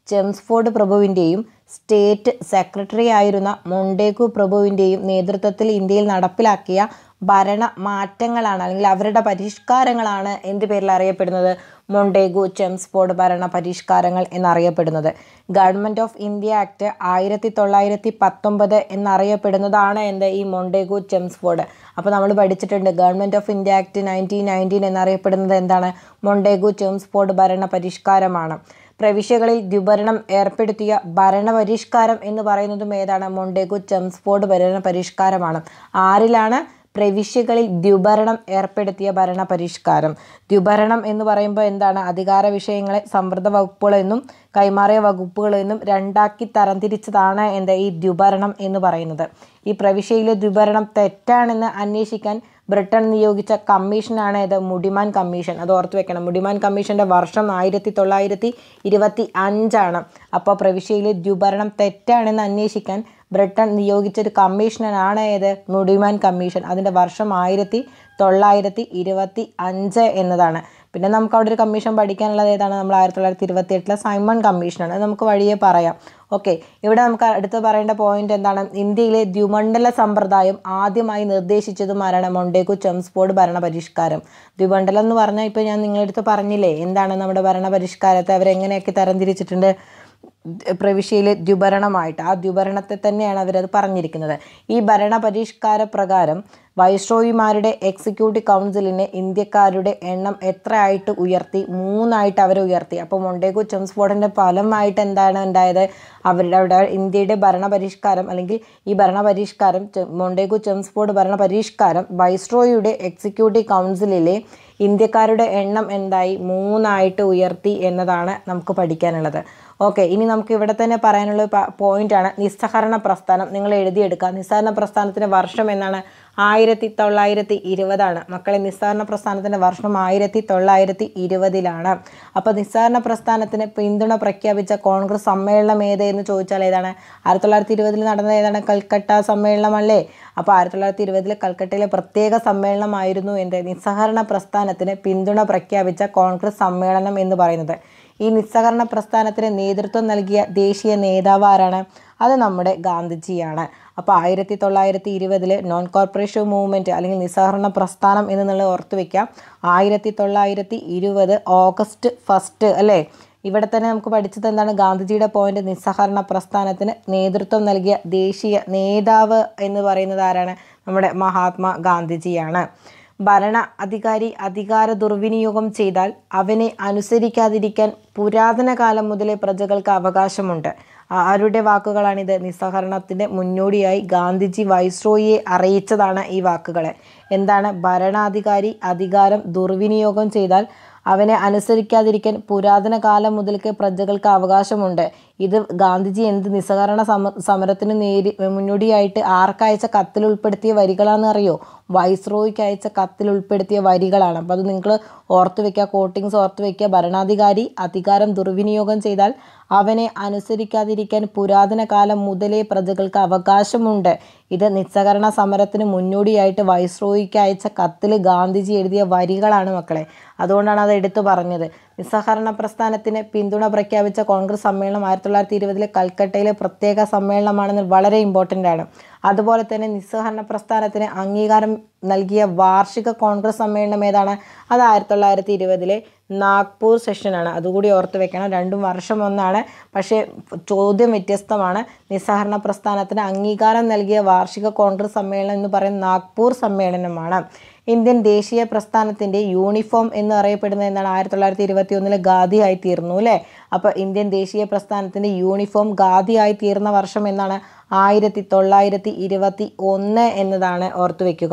ചെംസ്ഫോർഡ് പ്രഭുവിൻ്റെയും സ്റ്റേറ്റ് സെക്രട്ടറി ആയിരുന്ന മൊണ്ടേഗു പ്രഭുവിൻ്റെയും നേതൃത്വത്തിൽ ഇന്ത്യയിൽ നടപ്പിലാക്കിയ ഭരണ മാറ്റങ്ങളാണ് അല്ലെങ്കിൽ അവരുടെ പരിഷ്കാരങ്ങളാണ് എന്ത് പേരിൽ അറിയപ്പെടുന്നത് മൊണ്ടേഗു ചെംസ്ഫോർഡ് ഭരണ പരിഷ്കാരങ്ങൾ എന്നറിയപ്പെടുന്നത് ഗവൺമെൻറ് ഓഫ് ഇന്ത്യ ആക്ട് ആയിരത്തി തൊള്ളായിരത്തി പത്തൊമ്പത് എന്നറിയപ്പെടുന്നതാണ് എന്ത് ഈ മൊണ്ടേഗു ചെംസ്ഫോർഡ് അപ്പോൾ നമ്മൾ പഠിച്ചിട്ടുണ്ട് Government of India Act nineteen nineteen എന്നറിയപ്പെടുന്നത് എന്താണ് മൊണ്ടേഗു ചെംസ്ഫോർഡ് ഭരണ പരിഷ്കാരമാണ് പ്രവിശ്യകളിൽ ദ്വിഭരണം ഏർപ്പെടുത്തിയ ഭരണപരിഷ്കാരം എന്ന് പറയുന്നതും ഏതാണ് മൊണ്ടേഗു ചെംസ്ഫോർഡ് ഭരണ പരിഷ്കാരമാണ് ആരിലാണ് പ്രവിശ്യകളിൽ ദ്വിഭരണം ഏർപ്പെടുത്തിയ ഭരണ പരിഷ്കാരം ദ്വിഭരണം എന്ന് പറയുമ്പോൾ എന്താണ് അധികാര വിഷയങ്ങളെ സമൃദ്ധ വകുപ്പുകളെന്നും കൈമാറിയ വകുപ്പുകളെന്നും രണ്ടാക്കി തരംതിരിച്ചതാണ് എന്താ ഈ ദ്വിഭരണം എന്ന് പറയുന്നത് ഈ പ്രവിശ്യയിലെ ദ്വിഭരണം തെറ്റാണെന്ന് അന്വേഷിക്കാൻ ബ്രിട്ടൻ നിയോഗിച്ച കമ്മീഷനാണ് ഇത് മുടിമാൻ കമ്മീഷൻ അത് ഓർത്ത് വെക്കണം മുടിമാൻ കമ്മീഷൻ്റെ വർഷം ആയിരത്തി തൊള്ളായിരത്തി ഇരുപത്തി അഞ്ചാണ് അപ്പോൾ പ്രവിശ്യയിലെ ദ്വിഭരണം തെറ്റാണെന്ന് അന്വേഷിക്കാൻ ബ്രിട്ടൻ നിയോഗിച്ചൊരു കമ്മീഷനാണ് ഏത് മുടിമാൻ കമ്മീഷൻ അതിൻ്റെ വർഷം ആയിരത്തി തൊള്ളായിരത്തി ഇരുപത്തി അഞ്ച് എന്നതാണ് പിന്നെ നമുക്ക് അവിടെ ഒരു കമ്മീഷൻ പഠിക്കാനുള്ളത് ഏതാണ് നമ്മൾ ആയിരത്തി തൊള്ളായിരത്തി ഇരുപത്തി എട്ടിലെ സൈമൺ കമ്മീഷനാണ് അത് നമുക്ക് വഴിയെ പറയാം ഓക്കെ ഇവിടെ നമുക്ക് അടുത്ത് പറയേണ്ട പോയിന്റ് എന്താണ് ഇന്ത്യയിലെ ദ്വിമണ്ഡല സമ്പ്രദായം ആദ്യമായി നിർദ്ദേശിച്ചതും ആരാണ് മൊണ്ടേക്കു ചെംസ്ഫോർഡ് ഭരണ പരിഷ്കാരം ദ്വിമണ്ഡലം എന്ന് പറഞ്ഞാൽ ഇപ്പോൾ ഞാൻ നിങ്ങളുടെ അടുത്ത് പറഞ്ഞില്ലേ എന്താണ് നമ്മുടെ ഭരണ പരിഷ്കാരത്തെ അവരെങ്ങനെയൊക്കെ തരംതിരിച്ചിട്ടുണ്ട് പ്രവിശ്യയിലെ ദ്വിഭരണമായിട്ട് ആ ദ്വിഭരണത്തെ തന്നെയാണ് അവരത് പറഞ്ഞിരിക്കുന്നത് ഈ ഭരണ പരിഷ്കാര പ്രകാരം വൈസ്രോയിമാരുടെ എക്സിക്യൂട്ടീവ് കൗൺസിലിനെ ഇന്ത്യക്കാരുടെ എണ്ണം എത്രയായിട്ട് ഉയർത്തി മൂന്നായിട്ട് അവരെ ഉയർത്തി അപ്പോൾ മൊണ്ടേഗു ചെംസ്ഫോർഡിൻ്റെ ഫലമായിട്ട് എന്താണ് ഉണ്ടായത് അവരുടെ അവിടെ ഇന്ത്യയുടെ ഭരണ പരിഷ്കാരം അല്ലെങ്കിൽ ഈ ഭരണ പരിഷ്കാരം മൊണ്ടേഗു ചെംസ്ഫോർഡ് ഭരണ പരിഷ്കാരം വൈസ്രോയുടെ എക്സിക്യൂട്ടീവ് കൗൺസിലിലെ ഇന്ത്യക്കാരുടെ എണ്ണം എന്തായി മൂന്നായിട്ട് ഉയർത്തി എന്നതാണ് നമുക്ക് പഠിക്കാനുള്ളത് ഓക്കെ ഇനി നമുക്ക് ഇവിടെ തന്നെ പറയാനുള്ള പോയിന്റാണ് നിസ്സഹരണ പ്രസ്ഥാനം നിങ്ങൾ എഴുതിയെടുക്കുക നിസ്സഹരണ പ്രസ്ഥാനത്തിൻ്റെ വർഷം എന്നാണ് ആയിരത്തി തൊള്ളായിരത്തി ഇരുപതാണ് മക്കളെ നിസ്സഹരണ പ്രസ്ഥാനത്തിൻ്റെ വർഷം ആയിരത്തി തൊള്ളായിരത്തി ഇരുപതിലാണ് അപ്പോൾ നിസ്സഹരണ പ്രസ്ഥാനത്തിന് പിന്തുണ പ്രഖ്യാപിച്ച കോൺഗ്രസ് സമ്മേളനം ഏത് എന്ന് ചോദിച്ചാൽ ഏതാണ് ആയിരത്തി തൊള്ളായിരത്തി ഇരുപതിൽ നടന്നത് ഏതാണ് കൽക്കട്ട സമ്മേളനമല്ലേ അപ്പോൾ ആയിരത്തി തൊള്ളായിരത്തി ഇരുപതിലെ കൽക്കട്ടയിലെ പ്രത്യേക സമ്മേളനമായിരുന്നു എന്ത് നിസ്സഹരണ പ്രസ്ഥാനത്തിന് പിന്തുണ പ്രഖ്യാപിച്ച കോൺഗ്രസ് സമ്മേളനം എന്ന് പറയുന്നത് ഈ നിസ്സഹകരണ പ്രസ്ഥാനത്തിന് നേതൃത്വം നൽകിയ ദേശീയ നേതാവ് ആരാണ് അത് നമ്മുടെ ഗാന്ധിജിയാണ് അപ്പോൾ ആയിരത്തി തൊള്ളായിരത്തി ഇരുപതിൽ നോൺ കോർപ്പറേഷൻ മൂവ്മെൻറ്റ് അല്ലെങ്കിൽ നിസ്സഹകരണ പ്രസ്ഥാനം എന്ന് നിങ്ങൾ ഓർത്ത് വയ്ക്കാം ആയിരത്തി തൊള്ളായിരത്തി ഇരുപത് ഓഗസ്റ്റ് ഫസ്റ്റ് അല്ലേ ഇവിടെ തന്നെ നമുക്ക് പഠിച്ചത് എന്താണ് ഗാന്ധിജിയുടെ പോയിന്റ് നിസ്സഹകരണ പ്രസ്ഥാനത്തിന് നേതൃത്വം നൽകിയ ദേശീയ നേതാവ് എന്ന് പറയുന്നത് ആരാണ് നമ്മുടെ മഹാത്മാ ഗാന്ധിജിയാണ് ഭരണ അധികാരി അധികാര ദുർവിനിയോഗം ചെയ്താൽ അവനെ അനുസരിക്കാതിരിക്കാൻ പുരാതന കാലം മുതലേ പ്രജകൾക്ക് അവകാശമുണ്ട് ആരുടെ വാക്കുകളാണിത് നിസ്സഹകരണത്തിൻ്റെ മുന്നോടിയായി ഗാന്ധിജി വൈസ്രോയിയെ അറിയിച്ചതാണ് ഈ വാക്കുകൾ എന്താണ് ഭരണാധികാരി അധികാരം ദുർവിനിയോഗം ചെയ്താൽ അവനെ അനുസരിക്കാതിരിക്കാൻ പുരാതന കാലം മുതൽക്ക് പ്രജകൾക്ക് അവകാശമുണ്ട് ഇത് ഗാന്ധിജി എന്ത് നിസ്സഹകരണ സമ സമരത്തിന് നേരി മുന്നോടിയായിട്ട് ആർക്കയച്ച കത്തിൽ ഉൾപ്പെടുത്തിയ വരികളാണെന്ന് അറിയോ വൈസ്രോയ്ക്ക് അയച്ച കത്തിൽ ഉൾപ്പെടുത്തിയ വരികളാണ് അപ്പോൾ അത് നിങ്ങൾ ഓർത്ത് വെക്കുക കോട്ടിങ്സ് ഓർത്ത് വെക്കുക ഭരണാധികാരി അധികാരം ദുർവിനിയോഗം ചെയ്താൽ അവനെ അനുസരിക്കാതിരിക്കാൻ പുരാതന കാലം മുതലേ പ്രജകൾക്ക് അവകാശമുണ്ട് ഇത് നിസ്സഹകരണ സമരത്തിന് മുന്നോടിയായിട്ട് വൈസ്രോയിക്ക് അയച്ച കത്തിൽ ഗാന്ധിജി എഴുതിയ വരികളാണ് മക്കളെ അതുകൊണ്ടാണ് അത് എടുത്തു പറഞ്ഞത് നിസ്സഹകരണ പ്രസ്ഥാനത്തിന് പിന്തുണ പ്രഖ്യാപിച്ച കോൺഗ്രസ് സമ്മേളനം ആയിരത്തി തൊള്ളായിരത്തി ഇരുപതിലെ കൽക്കട്ടയിലെ പ്രത്യേക സമ്മേളനമാണെന്ന് വളരെ ഇമ്പോർട്ടൻ്റ് ആണ് അതുപോലെ തന്നെ നിസ്സഹകരണ പ്രസ്ഥാനത്തിന് അംഗീകാരം നൽകിയ വാർഷിക കോൺഗ്രസ് സമ്മേളനം ഏതാണ് അത് ആയിരത്തി തൊള്ളായിരത്തി ഇരുപതിലെ നാഗ്പൂർ സെഷനാണ് അതുകൂടി ഓർത്ത് വെക്കണം രണ്ടും വർഷം ഒന്നാണ് പക്ഷേ ചോദ്യം വ്യത്യസ്തമാണ് നിസ്സഹകരണ പ്രസ്ഥാനത്തിന് അംഗീകാരം നൽകിയ വാർഷിക കോൺഗ്രസ് സമ്മേളനം എന്ന് പറയുന്ന നാഗ്പൂർ സമ്മേളനമാണ് ഇന്ത്യൻ ദേശീയ പ്രസ്ഥാനത്തിൻ്റെ യൂണിഫോം എന്ന് അറിയപ്പെടുന്നത് എന്താണ് ആയിരത്തി തൊള്ളായിരത്തി ഇരുപത്തി ഒന്നിൽ ഖാദി ആയി തീർന്നു അല്ലേ അപ്പോൾ ഇന്ത്യൻ ദേശീയ പ്രസ്ഥാനത്തിൻ്റെ യൂണിഫോം ഖാദി ആയി തീർന്ന വർഷം എന്നാണ് ആയിരത്തി തൊള്ളായിരത്തി ഇരുപത്തി ഒന്ന് എന്നതാണ് ഓർത്തു വെക്കുക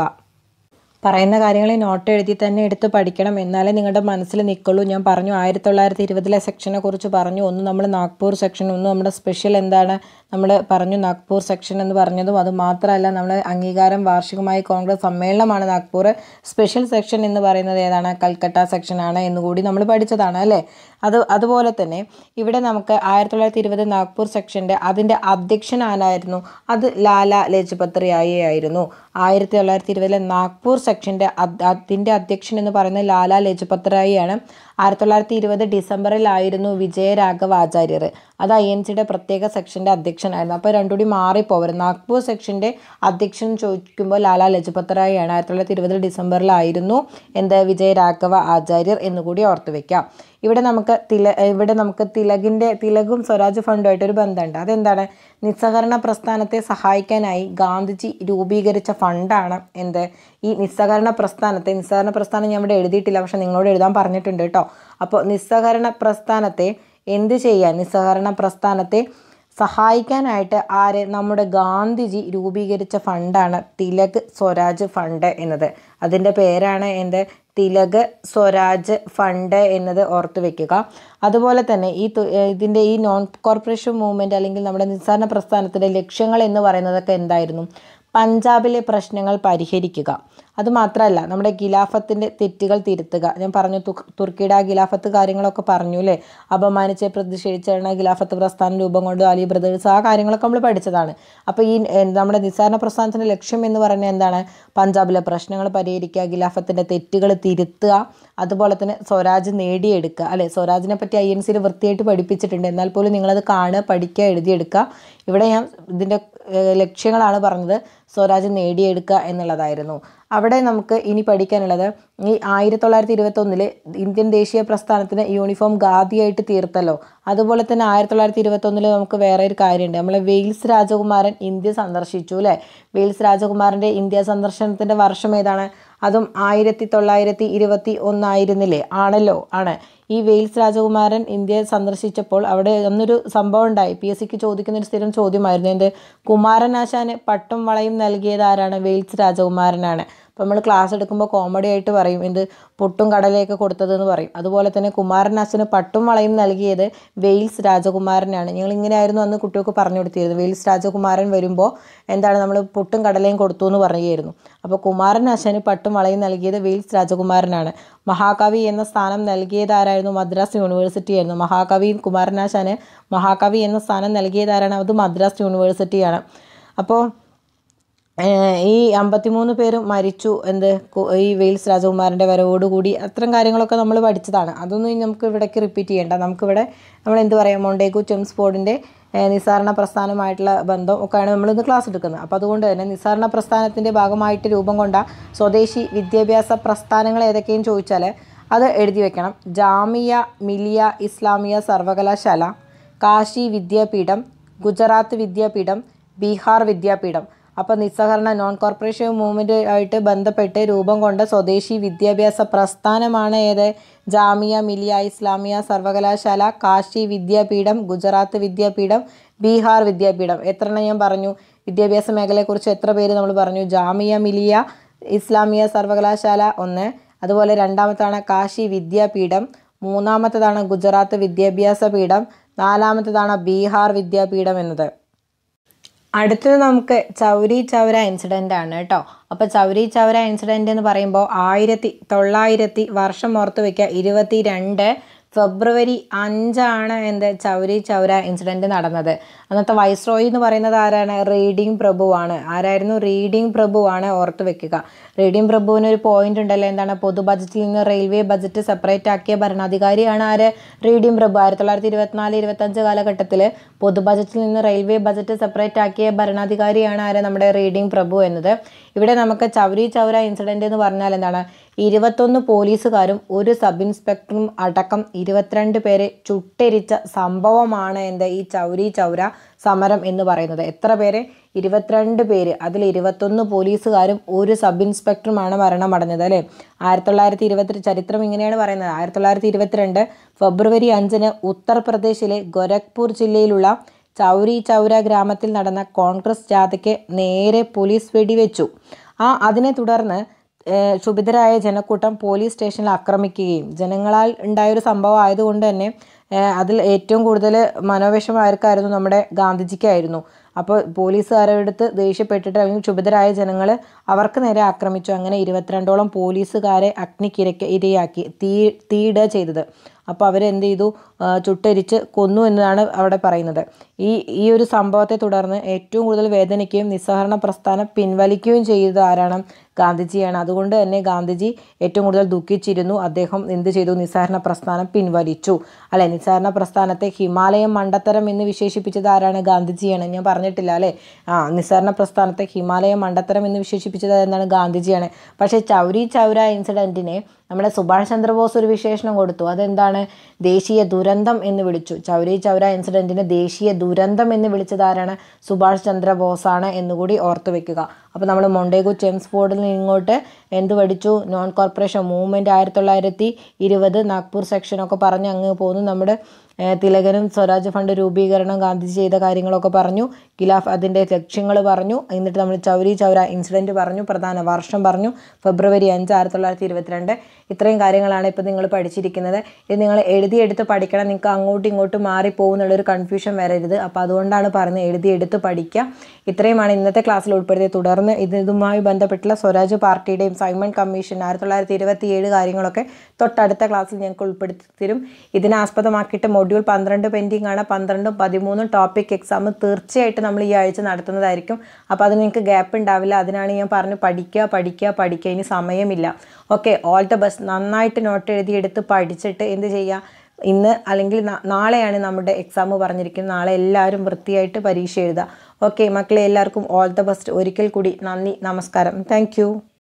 പറയുന്ന കാര്യങ്ങൾ നോട്ട് എഴുതി തന്നെ എടുത്ത് പഠിക്കണം എന്നാലേ നിങ്ങളുടെ മനസ്സിൽ നിൽക്കുള്ളൂ ഞാൻ പറഞ്ഞു ആയിരത്തി തൊള്ളായിരത്തി ഇരുപതിലെ സെക്ഷനെ കുറിച്ച് പറഞ്ഞു ഒന്ന് നമ്മൾ നാഗ്പൂർ സെക്ഷൻ ഒന്ന് നമ്മുടെ സ്പെഷ്യൽ എന്താണ് നമ്മൾ പറഞ്ഞു നാഗ്പൂർ സെക്ഷൻ എന്ന് പറഞ്ഞതും അത് മാത്രമല്ല നമ്മൾ അംഗീകാരം വാർഷികമായി കോൺഗ്രസ് സമ്മേളനമാണ് നാഗ്പൂർ സ്പെഷ്യൽ സെക്ഷൻ എന്ന് പറയുന്നത് ഏതാണ് കൽക്കട്ട സെക്ഷനാണ് എന്നുകൂടി നമ്മൾ പഠിച്ചതാണ് അല്ലേ അത് അതുപോലെ തന്നെ ഇവിടെ നമുക്ക് ആയിരത്തി തൊള്ളായിരത്തി ഇരുപത് നാഗ്പൂർ സെക്ഷൻ്റെ അതിൻ്റെ അധ്യക്ഷൻ ആരായിരുന്നു അത് ലാല ലജ്പത് റായി ആയിരുന്നു ആയിരത്തി തൊള്ളായിരത്തി ഇരുപതിലെ നാഗ്പൂർ സെക്ഷൻ്റെ അതിൻ്റെ അധ്യക്ഷൻ എന്ന് പറയുന്നത് ലാല ലജ്പത് റായി ആണ് ആയിരത്തി തൊള്ളായിരത്തി ഇരുപത് ഡിസംബറിലായിരുന്നു വിജയരാഘവ ആചാര്യർ അത് ഐ എൻ സിയുടെ പ്രത്യേക സെക്ഷൻ്റെ അധ്യക്ഷനായിരുന്നു അപ്പോൾ രണ്ടുകൂടി മാറിപ്പോവരും നാഗ്പൂർ സെക്ഷൻ്റെ അധ്യക്ഷൻ ചോദിക്കുമ്പോൾ ലാലാ ലജപത് റായ് ആണ് ആയിരത്തി തൊള്ളായിരത്തി ഇരുപത് ഡിസംബറിലായിരുന്നു എന്ത് വിജയരാഘവ ആചാര്യർ എന്നുകൂടി ഓർത്ത് വെക്കാം ഇവിടെ നമുക്ക് തില ഇവിടെ നമുക്ക് തിലകിൻ്റെ തിലകും സ്വരാജ് ഫണ്ടുമായിട്ട് ഒരു ബന്ധമുണ്ട് അതെന്താണ് നിസ്സഹകരണ പ്രസ്ഥാനത്തെ സഹായിക്കാനായി ഗാന്ധിജി രൂപീകരിച്ച ഫണ്ടാണ് എന്ത് ഈ നിസ്സഹകരണ പ്രസ്ഥാനത്തെ നിസ്സഹകരണ പ്രസ്ഥാനം ഞാൻ ഇവിടെ എഴുതിയിട്ടില്ല പക്ഷെ നിങ്ങളോട് എഴുതാൻ പറഞ്ഞിട്ടുണ്ട് കേട്ടോ അപ്പോൾ നിസ്സഹകരണ പ്രസ്ഥാനത്തെ എന്ത് ചെയ്യാൻ നിസ്സഹകരണ പ്രസ്ഥാനത്തെ സഹായിക്കാനായിട്ട് ആര് നമ്മുടെ ഗാന്ധിജി രൂപീകരിച്ച ഫണ്ടാണ് തിലക് സ്വരാജ് ഫണ്ട് എന്നത് അതിൻ്റെ പേരാണ് എന്ത് തിലക് സ്വരാജ് ഫണ്ട് എന്നത് ഓർത്ത് വെക്കുക അതുപോലെ തന്നെ ഈ തു- ഇതിൻ്റെ ഈ നോൺ കോർപ്പറേഷൻ മൂവ്മെൻറ്റ് അല്ലെങ്കിൽ നമ്മുടെ നിസ്സാരണ പ്രസ്ഥാനത്തിൻ്റെ ലക്ഷ്യങ്ങൾ എന്ന് പറയുന്നതൊക്കെ എന്തായിരുന്നു പഞ്ചാബിലെ പ്രശ്നങ്ങൾ പരിഹരിക്കുക അതുമാത്രമല്ല നമ്മുടെ ഗിലാഫത്തിൻ്റെ തെറ്റുകൾ തിരുത്തുക ഞാൻ പറഞ്ഞു തു- തുർക്കിയുടെ ആ ഗിലാഫത്ത് കാര്യങ്ങളൊക്കെ പറഞ്ഞു അല്ലേ അപമാനിച്ച് പ്രതിഷേധിച്ചാണ് ഗിലാഫത്ത് പ്രസ്ഥാനം രൂപം കൊണ്ട് അലി ബ്രദേഴ്സ് ആ കാര്യങ്ങളൊക്കെ നമ്മൾ പഠിച്ചതാണ് അപ്പോൾ ഈ ഏ, നമ്മുടെ നിസ്സാരണ പ്രസ്ഥാനത്തിൻ്റെ ലക്ഷ്യം എന്ന് പറയുന്നത് എന്താണ് പഞ്ചാബിലെ പ്രശ്നങ്ങൾ പരിഹരിക്കുക ഗിലാഫത്തിൻ്റെ തെറ്റുകൾ തിരുത്തുക അതുപോലെ തന്നെ സ്വരാജ് നേടിയെടുക്കുക അല്ലെ സ്വരാജിനെ പറ്റി ഐ എൻ സിയിൽ വൃത്തിയായിട്ട് പഠിപ്പിച്ചിട്ടുണ്ട് എന്നാൽ പോലും നിങ്ങളത് കാണുക പഠിക്കുക എഴുതിയെടുക്കുക ഇവിടെ ഞാൻ ഇതിൻ്റെ ഏഹ്, ലക്ഷ്യങ്ങളാണ് പറഞ്ഞത് സ്വരാജ് നേടിയെടുക്കുക എന്നുള്ളതായിരുന്നു അവിടെ നമുക്ക് ഇനി പഠിക്കാനുള്ളത് ഈ ആയിരത്തി തൊള്ളായിരത്തി ഇരുപത്തൊന്നില് ഇന്ത്യൻ ദേശീയ പ്രസ്ഥാനത്തിന് യൂണിഫോം ഖാദിയായിട്ട് തീർത്തല്ലോ അതുപോലെ തന്നെ ആയിരത്തി തൊള്ളായിരത്തി ഇരുപത്തൊന്നില് നമുക്ക് വേറെ ഒരു കാര്യമുണ്ട് നമ്മളെ വെയിൽസ് രാജകുമാരൻ ഇന്ത്യ സന്ദർശിച്ചു അല്ലേ വെയിൽസ് രാജകുമാരൻ്റെ ഇന്ത്യ സന്ദർശനത്തിൻ്റെ വർഷം ഏതാണ് അതും ആയിരത്തി തൊള്ളായിരത്തി ഇരുപത്തി ഒന്നായിരുന്നില്ലേ ആണല്ലോ ആണ് ഈ വെയിൽസ് രാജകുമാരൻ ഇന്ത്യയെ സന്ദർശിച്ചപ്പോൾ അവിടെ അന്നൊരു സംഭവം ഉണ്ടായി പി എസ് സിക്ക് ചോദിക്കുന്ന ഒരു സ്ഥിരം ചോദ്യമായിരുന്നു എന്ത് കുമാരനാശാന് പട്ടും വളയും നൽകിയത് ആരാണ് വെയിൽസ് രാജകുമാരനാണ് അപ്പോൾ നമ്മൾ ക്ലാസ് എടുക്കുമ്പോൾ കോമഡി ആയിട്ട് പറയും എന്ത് പുട്ടും കടലയൊക്കെ കൊടുത്തതെന്ന് പറയും അതുപോലെ തന്നെ കുമാരനാശന് പട്ടും വളയും നൽകിയത് വെയിൽസ് രാജകുമാരനാണ് ഞങ്ങൾ ഇങ്ങനെയായിരുന്നു അന്ന് കുട്ടികൾക്ക് പറഞ്ഞു കൊടുത്തിരുന്നത് വെയിൽസ് രാജകുമാരൻ വരുമ്പോൾ എന്താണ് നമ്മൾ പുട്ടും കടലയും കൊടുത്തു എന്ന് പറയുമായിരുന്നു അപ്പോൾ കുമാരനാശന് പട്ടും വളയും നൽകിയത് വെയിൽസ് രാജകുമാരനാണ് മഹാകവി എന്ന സ്ഥാനം നൽകിയത് ആരായിരുന്നു മദ്രാസ് യൂണിവേഴ്സിറ്റി ആയിരുന്നു മഹാകവി കുമാരനാശാന് മഹാകവി എന്ന സ്ഥാനം നൽകിയത് ആരാണ് അത് മദ്രാസ് യൂണിവേഴ്സിറ്റിയാണ് അപ്പോൾ ഏഹ് ഈ അമ്പത്തിമൂന്ന് പേരും മരിച്ചു എന്ത് കു- ഈ വെയിൽസ് രാജകുമാരൻ്റെ വരവോടുകൂടി അത്തരം കാര്യങ്ങളൊക്കെ നമ്മൾ പഠിച്ചതാണ് അതൊന്നും ഇനി നമുക്ക് ഇവിടേക്ക് റിപ്പീറ്റ് ചെയ്യേണ്ട നമുക്കിവിടെ നമ്മൾ എന്ത് പറയാം മൊണ്ടേഗു ചെംസ് ബോർഡിൻ്റെ നിസ്സാരണ പ്രസ്ഥാനമായിട്ടുള്ള ബന്ധം ഒക്കെയാണ് നമ്മളിന്ന് ക്ലാസ് എടുക്കുന്നത് അപ്പോൾ അതുകൊണ്ട് തന്നെ നിസ്സാരണ പ്രസ്ഥാനത്തിൻ്റെ ഭാഗമായിട്ട് രൂപം കൊണ്ട സ്വദേശി വിദ്യാഭ്യാസ പ്രസ്ഥാനങ്ങൾ ഏതൊക്കെയും ചോദിച്ചാൽ അത് എഴുതി വെക്കണം ജാമിയ മിലിയ ഇസ്ലാമിയ സർവകലാശാല കാശി വിദ്യാപീഠം ഗുജറാത്ത് വിദ്യാപീഠം ബീഹാർ വിദ്യാപീഠം അപ്പോൾ നിസ്സഹകരണ നോൺ കോർപ്പറേഷൻ മൂവ്മെൻറ്റ് ആയിട്ട് ബന്ധപ്പെട്ട് രൂപം കൊണ്ട സ്വദേശി വിദ്യാഭ്യാസ പ്രസ്ഥാനമാണ് ഏത് ജാമിയ മിലിയ ഇസ്ലാമിയ സർവകലാശാല കാശി വിദ്യാപീഠം ഗുജറാത്ത് വിദ്യാപീഠം ബീഹാർ വിദ്യാപീഠം എത്ര എണ്ണം ഞാൻ പറഞ്ഞു വിദ്യാഭ്യാസ മേഖലയെക്കുറിച്ച് എത്ര പേര് നമ്മൾ പറഞ്ഞു ജാമിയ മിലിയ ഇസ്ലാമിയ സർവകലാശാല ഒന്ന് അതുപോലെ രണ്ടാമത്താണ് കാശി വിദ്യാപീഠം മൂന്നാമത്തേതാണ് ഗുജറാത്ത് വിദ്യാഭ്യാസ പീഠം നാലാമത്തേതാണ് ബീഹാർ വിദ്യാപീഠം എന്നത് അടുത്തത് നമുക്ക് ചൗരി ചൗര ഇൻസിഡൻ്റ് ആണ് കേട്ടോ അപ്പോൾ ചൗരി ചൗര ഇൻസിഡൻ്റ് എന്ന് പറയുമ്പോൾ ആയിരത്തി തൊള്ളായിരത്തി വർഷം ഓർത്ത് വയ്ക്കുക ഇരുപത്തി രണ്ട് ഫെബ്രുവരി അഞ്ചാണ് എന്ത് ചൗരി ചൗര ഇൻസിഡൻറ്റ് നടന്നത് അന്നത്തെ വൈസ്രോയി എന്ന് പറയുന്നത് ആരാണ് റീഡിംഗ് പ്രഭുവാണ് ആരായിരുന്നു റീഡിംഗ് പ്രഭുവാണ് ഓർത്ത് വെക്കുക റീഡിംഗ് പ്രഭുവിന് ഒരു പോയിന്റ് ഉണ്ടല്ലോ എന്താണ് പൊതു ബജറ്റിൽ നിന്ന് റെയിൽവേ ബജറ്റ് സെപ്പറേറ്റ് ആക്കിയ ഭരണാധികാരിയാണ് ആര് റീഡിംഗ് പ്രഭു ആയിരത്തി തൊള്ളായിരത്തി ഇരുപത്തിനാല് ഇരുപത്തഞ്ച് കാലഘട്ടത്തിൽ പൊതു ബജറ്റിൽ നിന്ന് റെയിൽവേ ബജറ്റ് സെപ്പറേറ്റ് ആക്കിയ ഭരണാധികാരിയാണ് ആര് നമ്മുടെ റീഡിംഗ് പ്രഭു എന്നത് ഇവിടെ നമുക്ക് ചൗരി ചൗര ഇൻസിഡന്റ് എന്ന് പറഞ്ഞാൽ എന്താണ് ഇരുപത്തൊന്ന് പോലീസുകാരും ഒരു സബ് ഇൻസ്പെക്ടറും അടക്കം ഇരുപത്തിരണ്ട് പേരെ ചുട്ടെരിച്ച സംഭവമാണ് എന്ത് ഈ ചൗരി ചൗര സമരം എന്ന് പറയുന്നത് എത്ര പേര് ഇരുപത്തിരണ്ട് പേര് അതിൽ ഇരുപത്തൊന്ന് പോലീസുകാരും ഒരു സബ് ഇൻസ്പെക്ടറുമാണ് മരണമടഞ്ഞത് അല്ലേ ആയിരത്തി തൊള്ളായിരത്തി ഇരുപത്തി ചരിത്രം ഇങ്ങനെയാണ് പറയുന്നത് ആയിരത്തി തൊള്ളായിരത്തി ഇരുപത്തിരണ്ട് ഫെബ്രുവരി അഞ്ചിന് ഉത്തർപ്രദേശിലെ ഗോരഖ്പൂർ ജില്ലയിലുള്ള ചൗരി ചൗര ഗ്രാമത്തിൽ നടന്ന കോൺഗ്രസ് ജാഥയ്ക്ക് നേരെ പോലീസ് വെടിവെച്ചു ആ അതിനെ തുടർന്ന് ഏഹ് ക്ഷുഭിതരായ ജനക്കൂട്ടം പോലീസ് സ്റ്റേഷനിൽ ആക്രമിക്കുകയും ജനങ്ങളാൽ ഉണ്ടായൊരു സംഭവം ആയതുകൊണ്ട് തന്നെ ഏഹ് അതിൽ ഏറ്റവും കൂടുതൽ മനോവിഷമം ആർക്കായിരുന്നു നമ്മുടെ ഗാന്ധിജിക്കായിരുന്നു അപ്പോൾ പോലീസുകാരുടെ അടുത്ത് ദേഷ്യപ്പെട്ടിട്ട് അല്ലെങ്കിൽ ക്ഷുഭിതരായ ജനങ്ങൾ അവർക്ക് നേരെ ആക്രമിച്ചു അങ്ങനെ ഇരുപത്തിരണ്ടോളം പോലീസുകാരെ അഗ്നിക്കിരയ്ക്ക് ഇരയാക്കി തീ തീയിടുക ചെയ്തത് അപ്പോൾ അവരെന്ത് ചെയ്തു ആ, ചുട്ടരിച്ച് കൊന്നു എന്നതാണ് അവിടെ പറയുന്നത് ഈ ഈ ഒരു സംഭവത്തെ തുടർന്ന് ഏറ്റവും കൂടുതൽ വേദനിക്കുകയും നിസ്സഹരണ പ്രസ്ഥാനം പിൻവലിക്കുകയും ചെയ്തത് ആരാണ് ഗാന്ധിജിയാണ് അതുകൊണ്ട് തന്നെ ഗാന്ധിജി ഏറ്റവും കൂടുതൽ ദുഃഖിച്ചിരുന്നു അദ്ദേഹം എന്ത് ചെയ്തു നിസ്സഹരണ പ്രസ്ഥാനം പിൻവലിച്ചു അല്ലെ നിസ്സഹരണ പ്രസ്ഥാനത്തെ ഹിമാലയം മണ്ടത്തരം എന്ന് വിശേഷിപ്പിച്ചത് ആരാണ് ഗാന്ധിജിയാണ് ഞാൻ പറഞ്ഞിട്ടില്ല അല്ലേ ആ നിസ്സഹരണ പ്രസ്ഥാനത്തെ ഹിമാലയം മണ്ടത്തരം എന്ന് വിശേഷിപ്പിച്ചത് എന്താണ് ഗാന്ധിജിയാണ് പക്ഷേ ചൗരി ചൗര ഇൻസിഡൻറ്റിനെ നമ്മുടെ സുഭാഷ് ചന്ദ്രബോസ് ഒരു വിശേഷണം കൊടുത്തു അതെന്താണ് ദേശീയ ദുരന്തം എന്ന് വിളിച്ചു ചൗരി ചൗര ഇൻസിഡൻറ്റിനെ ദേശീയ ദുരന്തം എന്ന് വിളിച്ചത് ആരാണ് സുഭാഷ് ചന്ദ്രബോസാണ് എന്നുകൂടി ഓർത്ത് വെക്കുക അപ്പോൾ നമ്മൾ മൊണ്ടേഗു ചെംസ്ഫോർഡിൽ നിന്ന് ഇങ്ങോട്ട് എന്ത് പഠിച്ചു നോൺ കോർപ്പറേഷൻ മൂവ്മെൻറ്റ് ആയിരത്തി തൊള്ളായിരത്തി ഇരുപത് നാഗ്പൂർ സെക്ഷനൊക്കെ പറഞ്ഞ് അങ്ങ് പോന്നു നമ്മുടെ ഏഹ്, തിലകനും സ്വരാജ് ഫണ്ട് രൂപീകരണം ഗാന്ധിജി ചെയ്ത കാര്യങ്ങളൊക്കെ പറഞ്ഞു ഖിലാഫ് അതിൻ്റെ ലക്ഷ്യങ്ങൾ പറഞ്ഞു എന്നിട്ട് നമ്മൾ ചൗരി ചൗര ഇൻസിഡൻറ്റ് പറഞ്ഞു പ്രധാന വർഷം പറഞ്ഞു ഫെബ്രുവരി അഞ്ച് ആയിരത്തി തൊള്ളായിരത്തി ഇരുപത്തിരണ്ട് ഇത്രയും കാര്യങ്ങളാണ് ഇപ്പോൾ നിങ്ങൾ പഠിച്ചിരിക്കുന്നത് ഇത് നിങ്ങൾ എഴുതിയെടുത്ത് പഠിക്കണം നിങ്ങൾക്ക് അങ്ങോട്ടും ഇങ്ങോട്ടും മാറിപ്പോകുന്നുള്ളൊരു കൺഫ്യൂഷൻ വരരുത് അപ്പോൾ അതുകൊണ്ടാണ് പറയുന്നത് എഴുതിയെടുത്ത് പഠിക്കുക ഇത്രയുമാണ് ഇന്നത്തെ ക്ലാസ്സിൽ ഉൾപ്പെടുത്തിയത് തുടർന്ന് ഇത് ഇതുമായി ബന്ധപ്പെട്ടുള്ള സ്വരാജ് പാർട്ടിയുടെയും സൈമൺ കമ്മീഷൻ ആയിരത്തി തൊള്ളായിരത്തി ഇരുപത്തി ഏഴ് കാര്യങ്ങളൊക്കെ തൊട്ടടുത്ത ക്ലാസ്സിൽ ഞങ്ങൾക്ക് ഉൾപ്പെടുത്തി തരും ഇതിനെ ആസ്പദമാക്കിയിട്ട് മൊഡ്യൂൾ പന്ത്രണ്ട് പെൻഡിങ് ആണ് പന്ത്രണ്ടും പതിമൂന്നും ടോപ്പിക് എക്സാം തീർച്ചയായിട്ടും നമ്മൾ ഈ ആഴ്ച നടത്തുന്നതായിരിക്കും അപ്പോൾ അതിന് നിങ്ങൾക്ക് ഗ്യാപ്പ് ഉണ്ടാവില്ല അതിനാണ് ഞാൻ പറഞ്ഞു പഠിക്കുക പഠിക്കുക പഠിക്കുക ഇനി സമയമില്ല ഓക്കെ ഓൾ ദ ബെസ്റ്റ് നന്നായിട്ട് നോട്ട് എഴുതിയെടുത്ത് പഠിച്ചിട്ട് എന്ത് ചെയ്യുക ഇന്ന് അല്ലെങ്കിൽ നാ- നാളെയാണ് നമ്മുടെ എക്സാം പറഞ്ഞിരിക്കുന്നത് നാളെ എല്ലാവരും വൃത്തിയായിട്ട് പരീക്ഷ എഴുതുക ഓക്കെ മക്കളെ എല്ലാവർക്കും ഓൾ ദ ബെസ്റ്റ് ഒരിക്കൽ കൂടി നന്ദി നമസ്കാരം താങ്ക്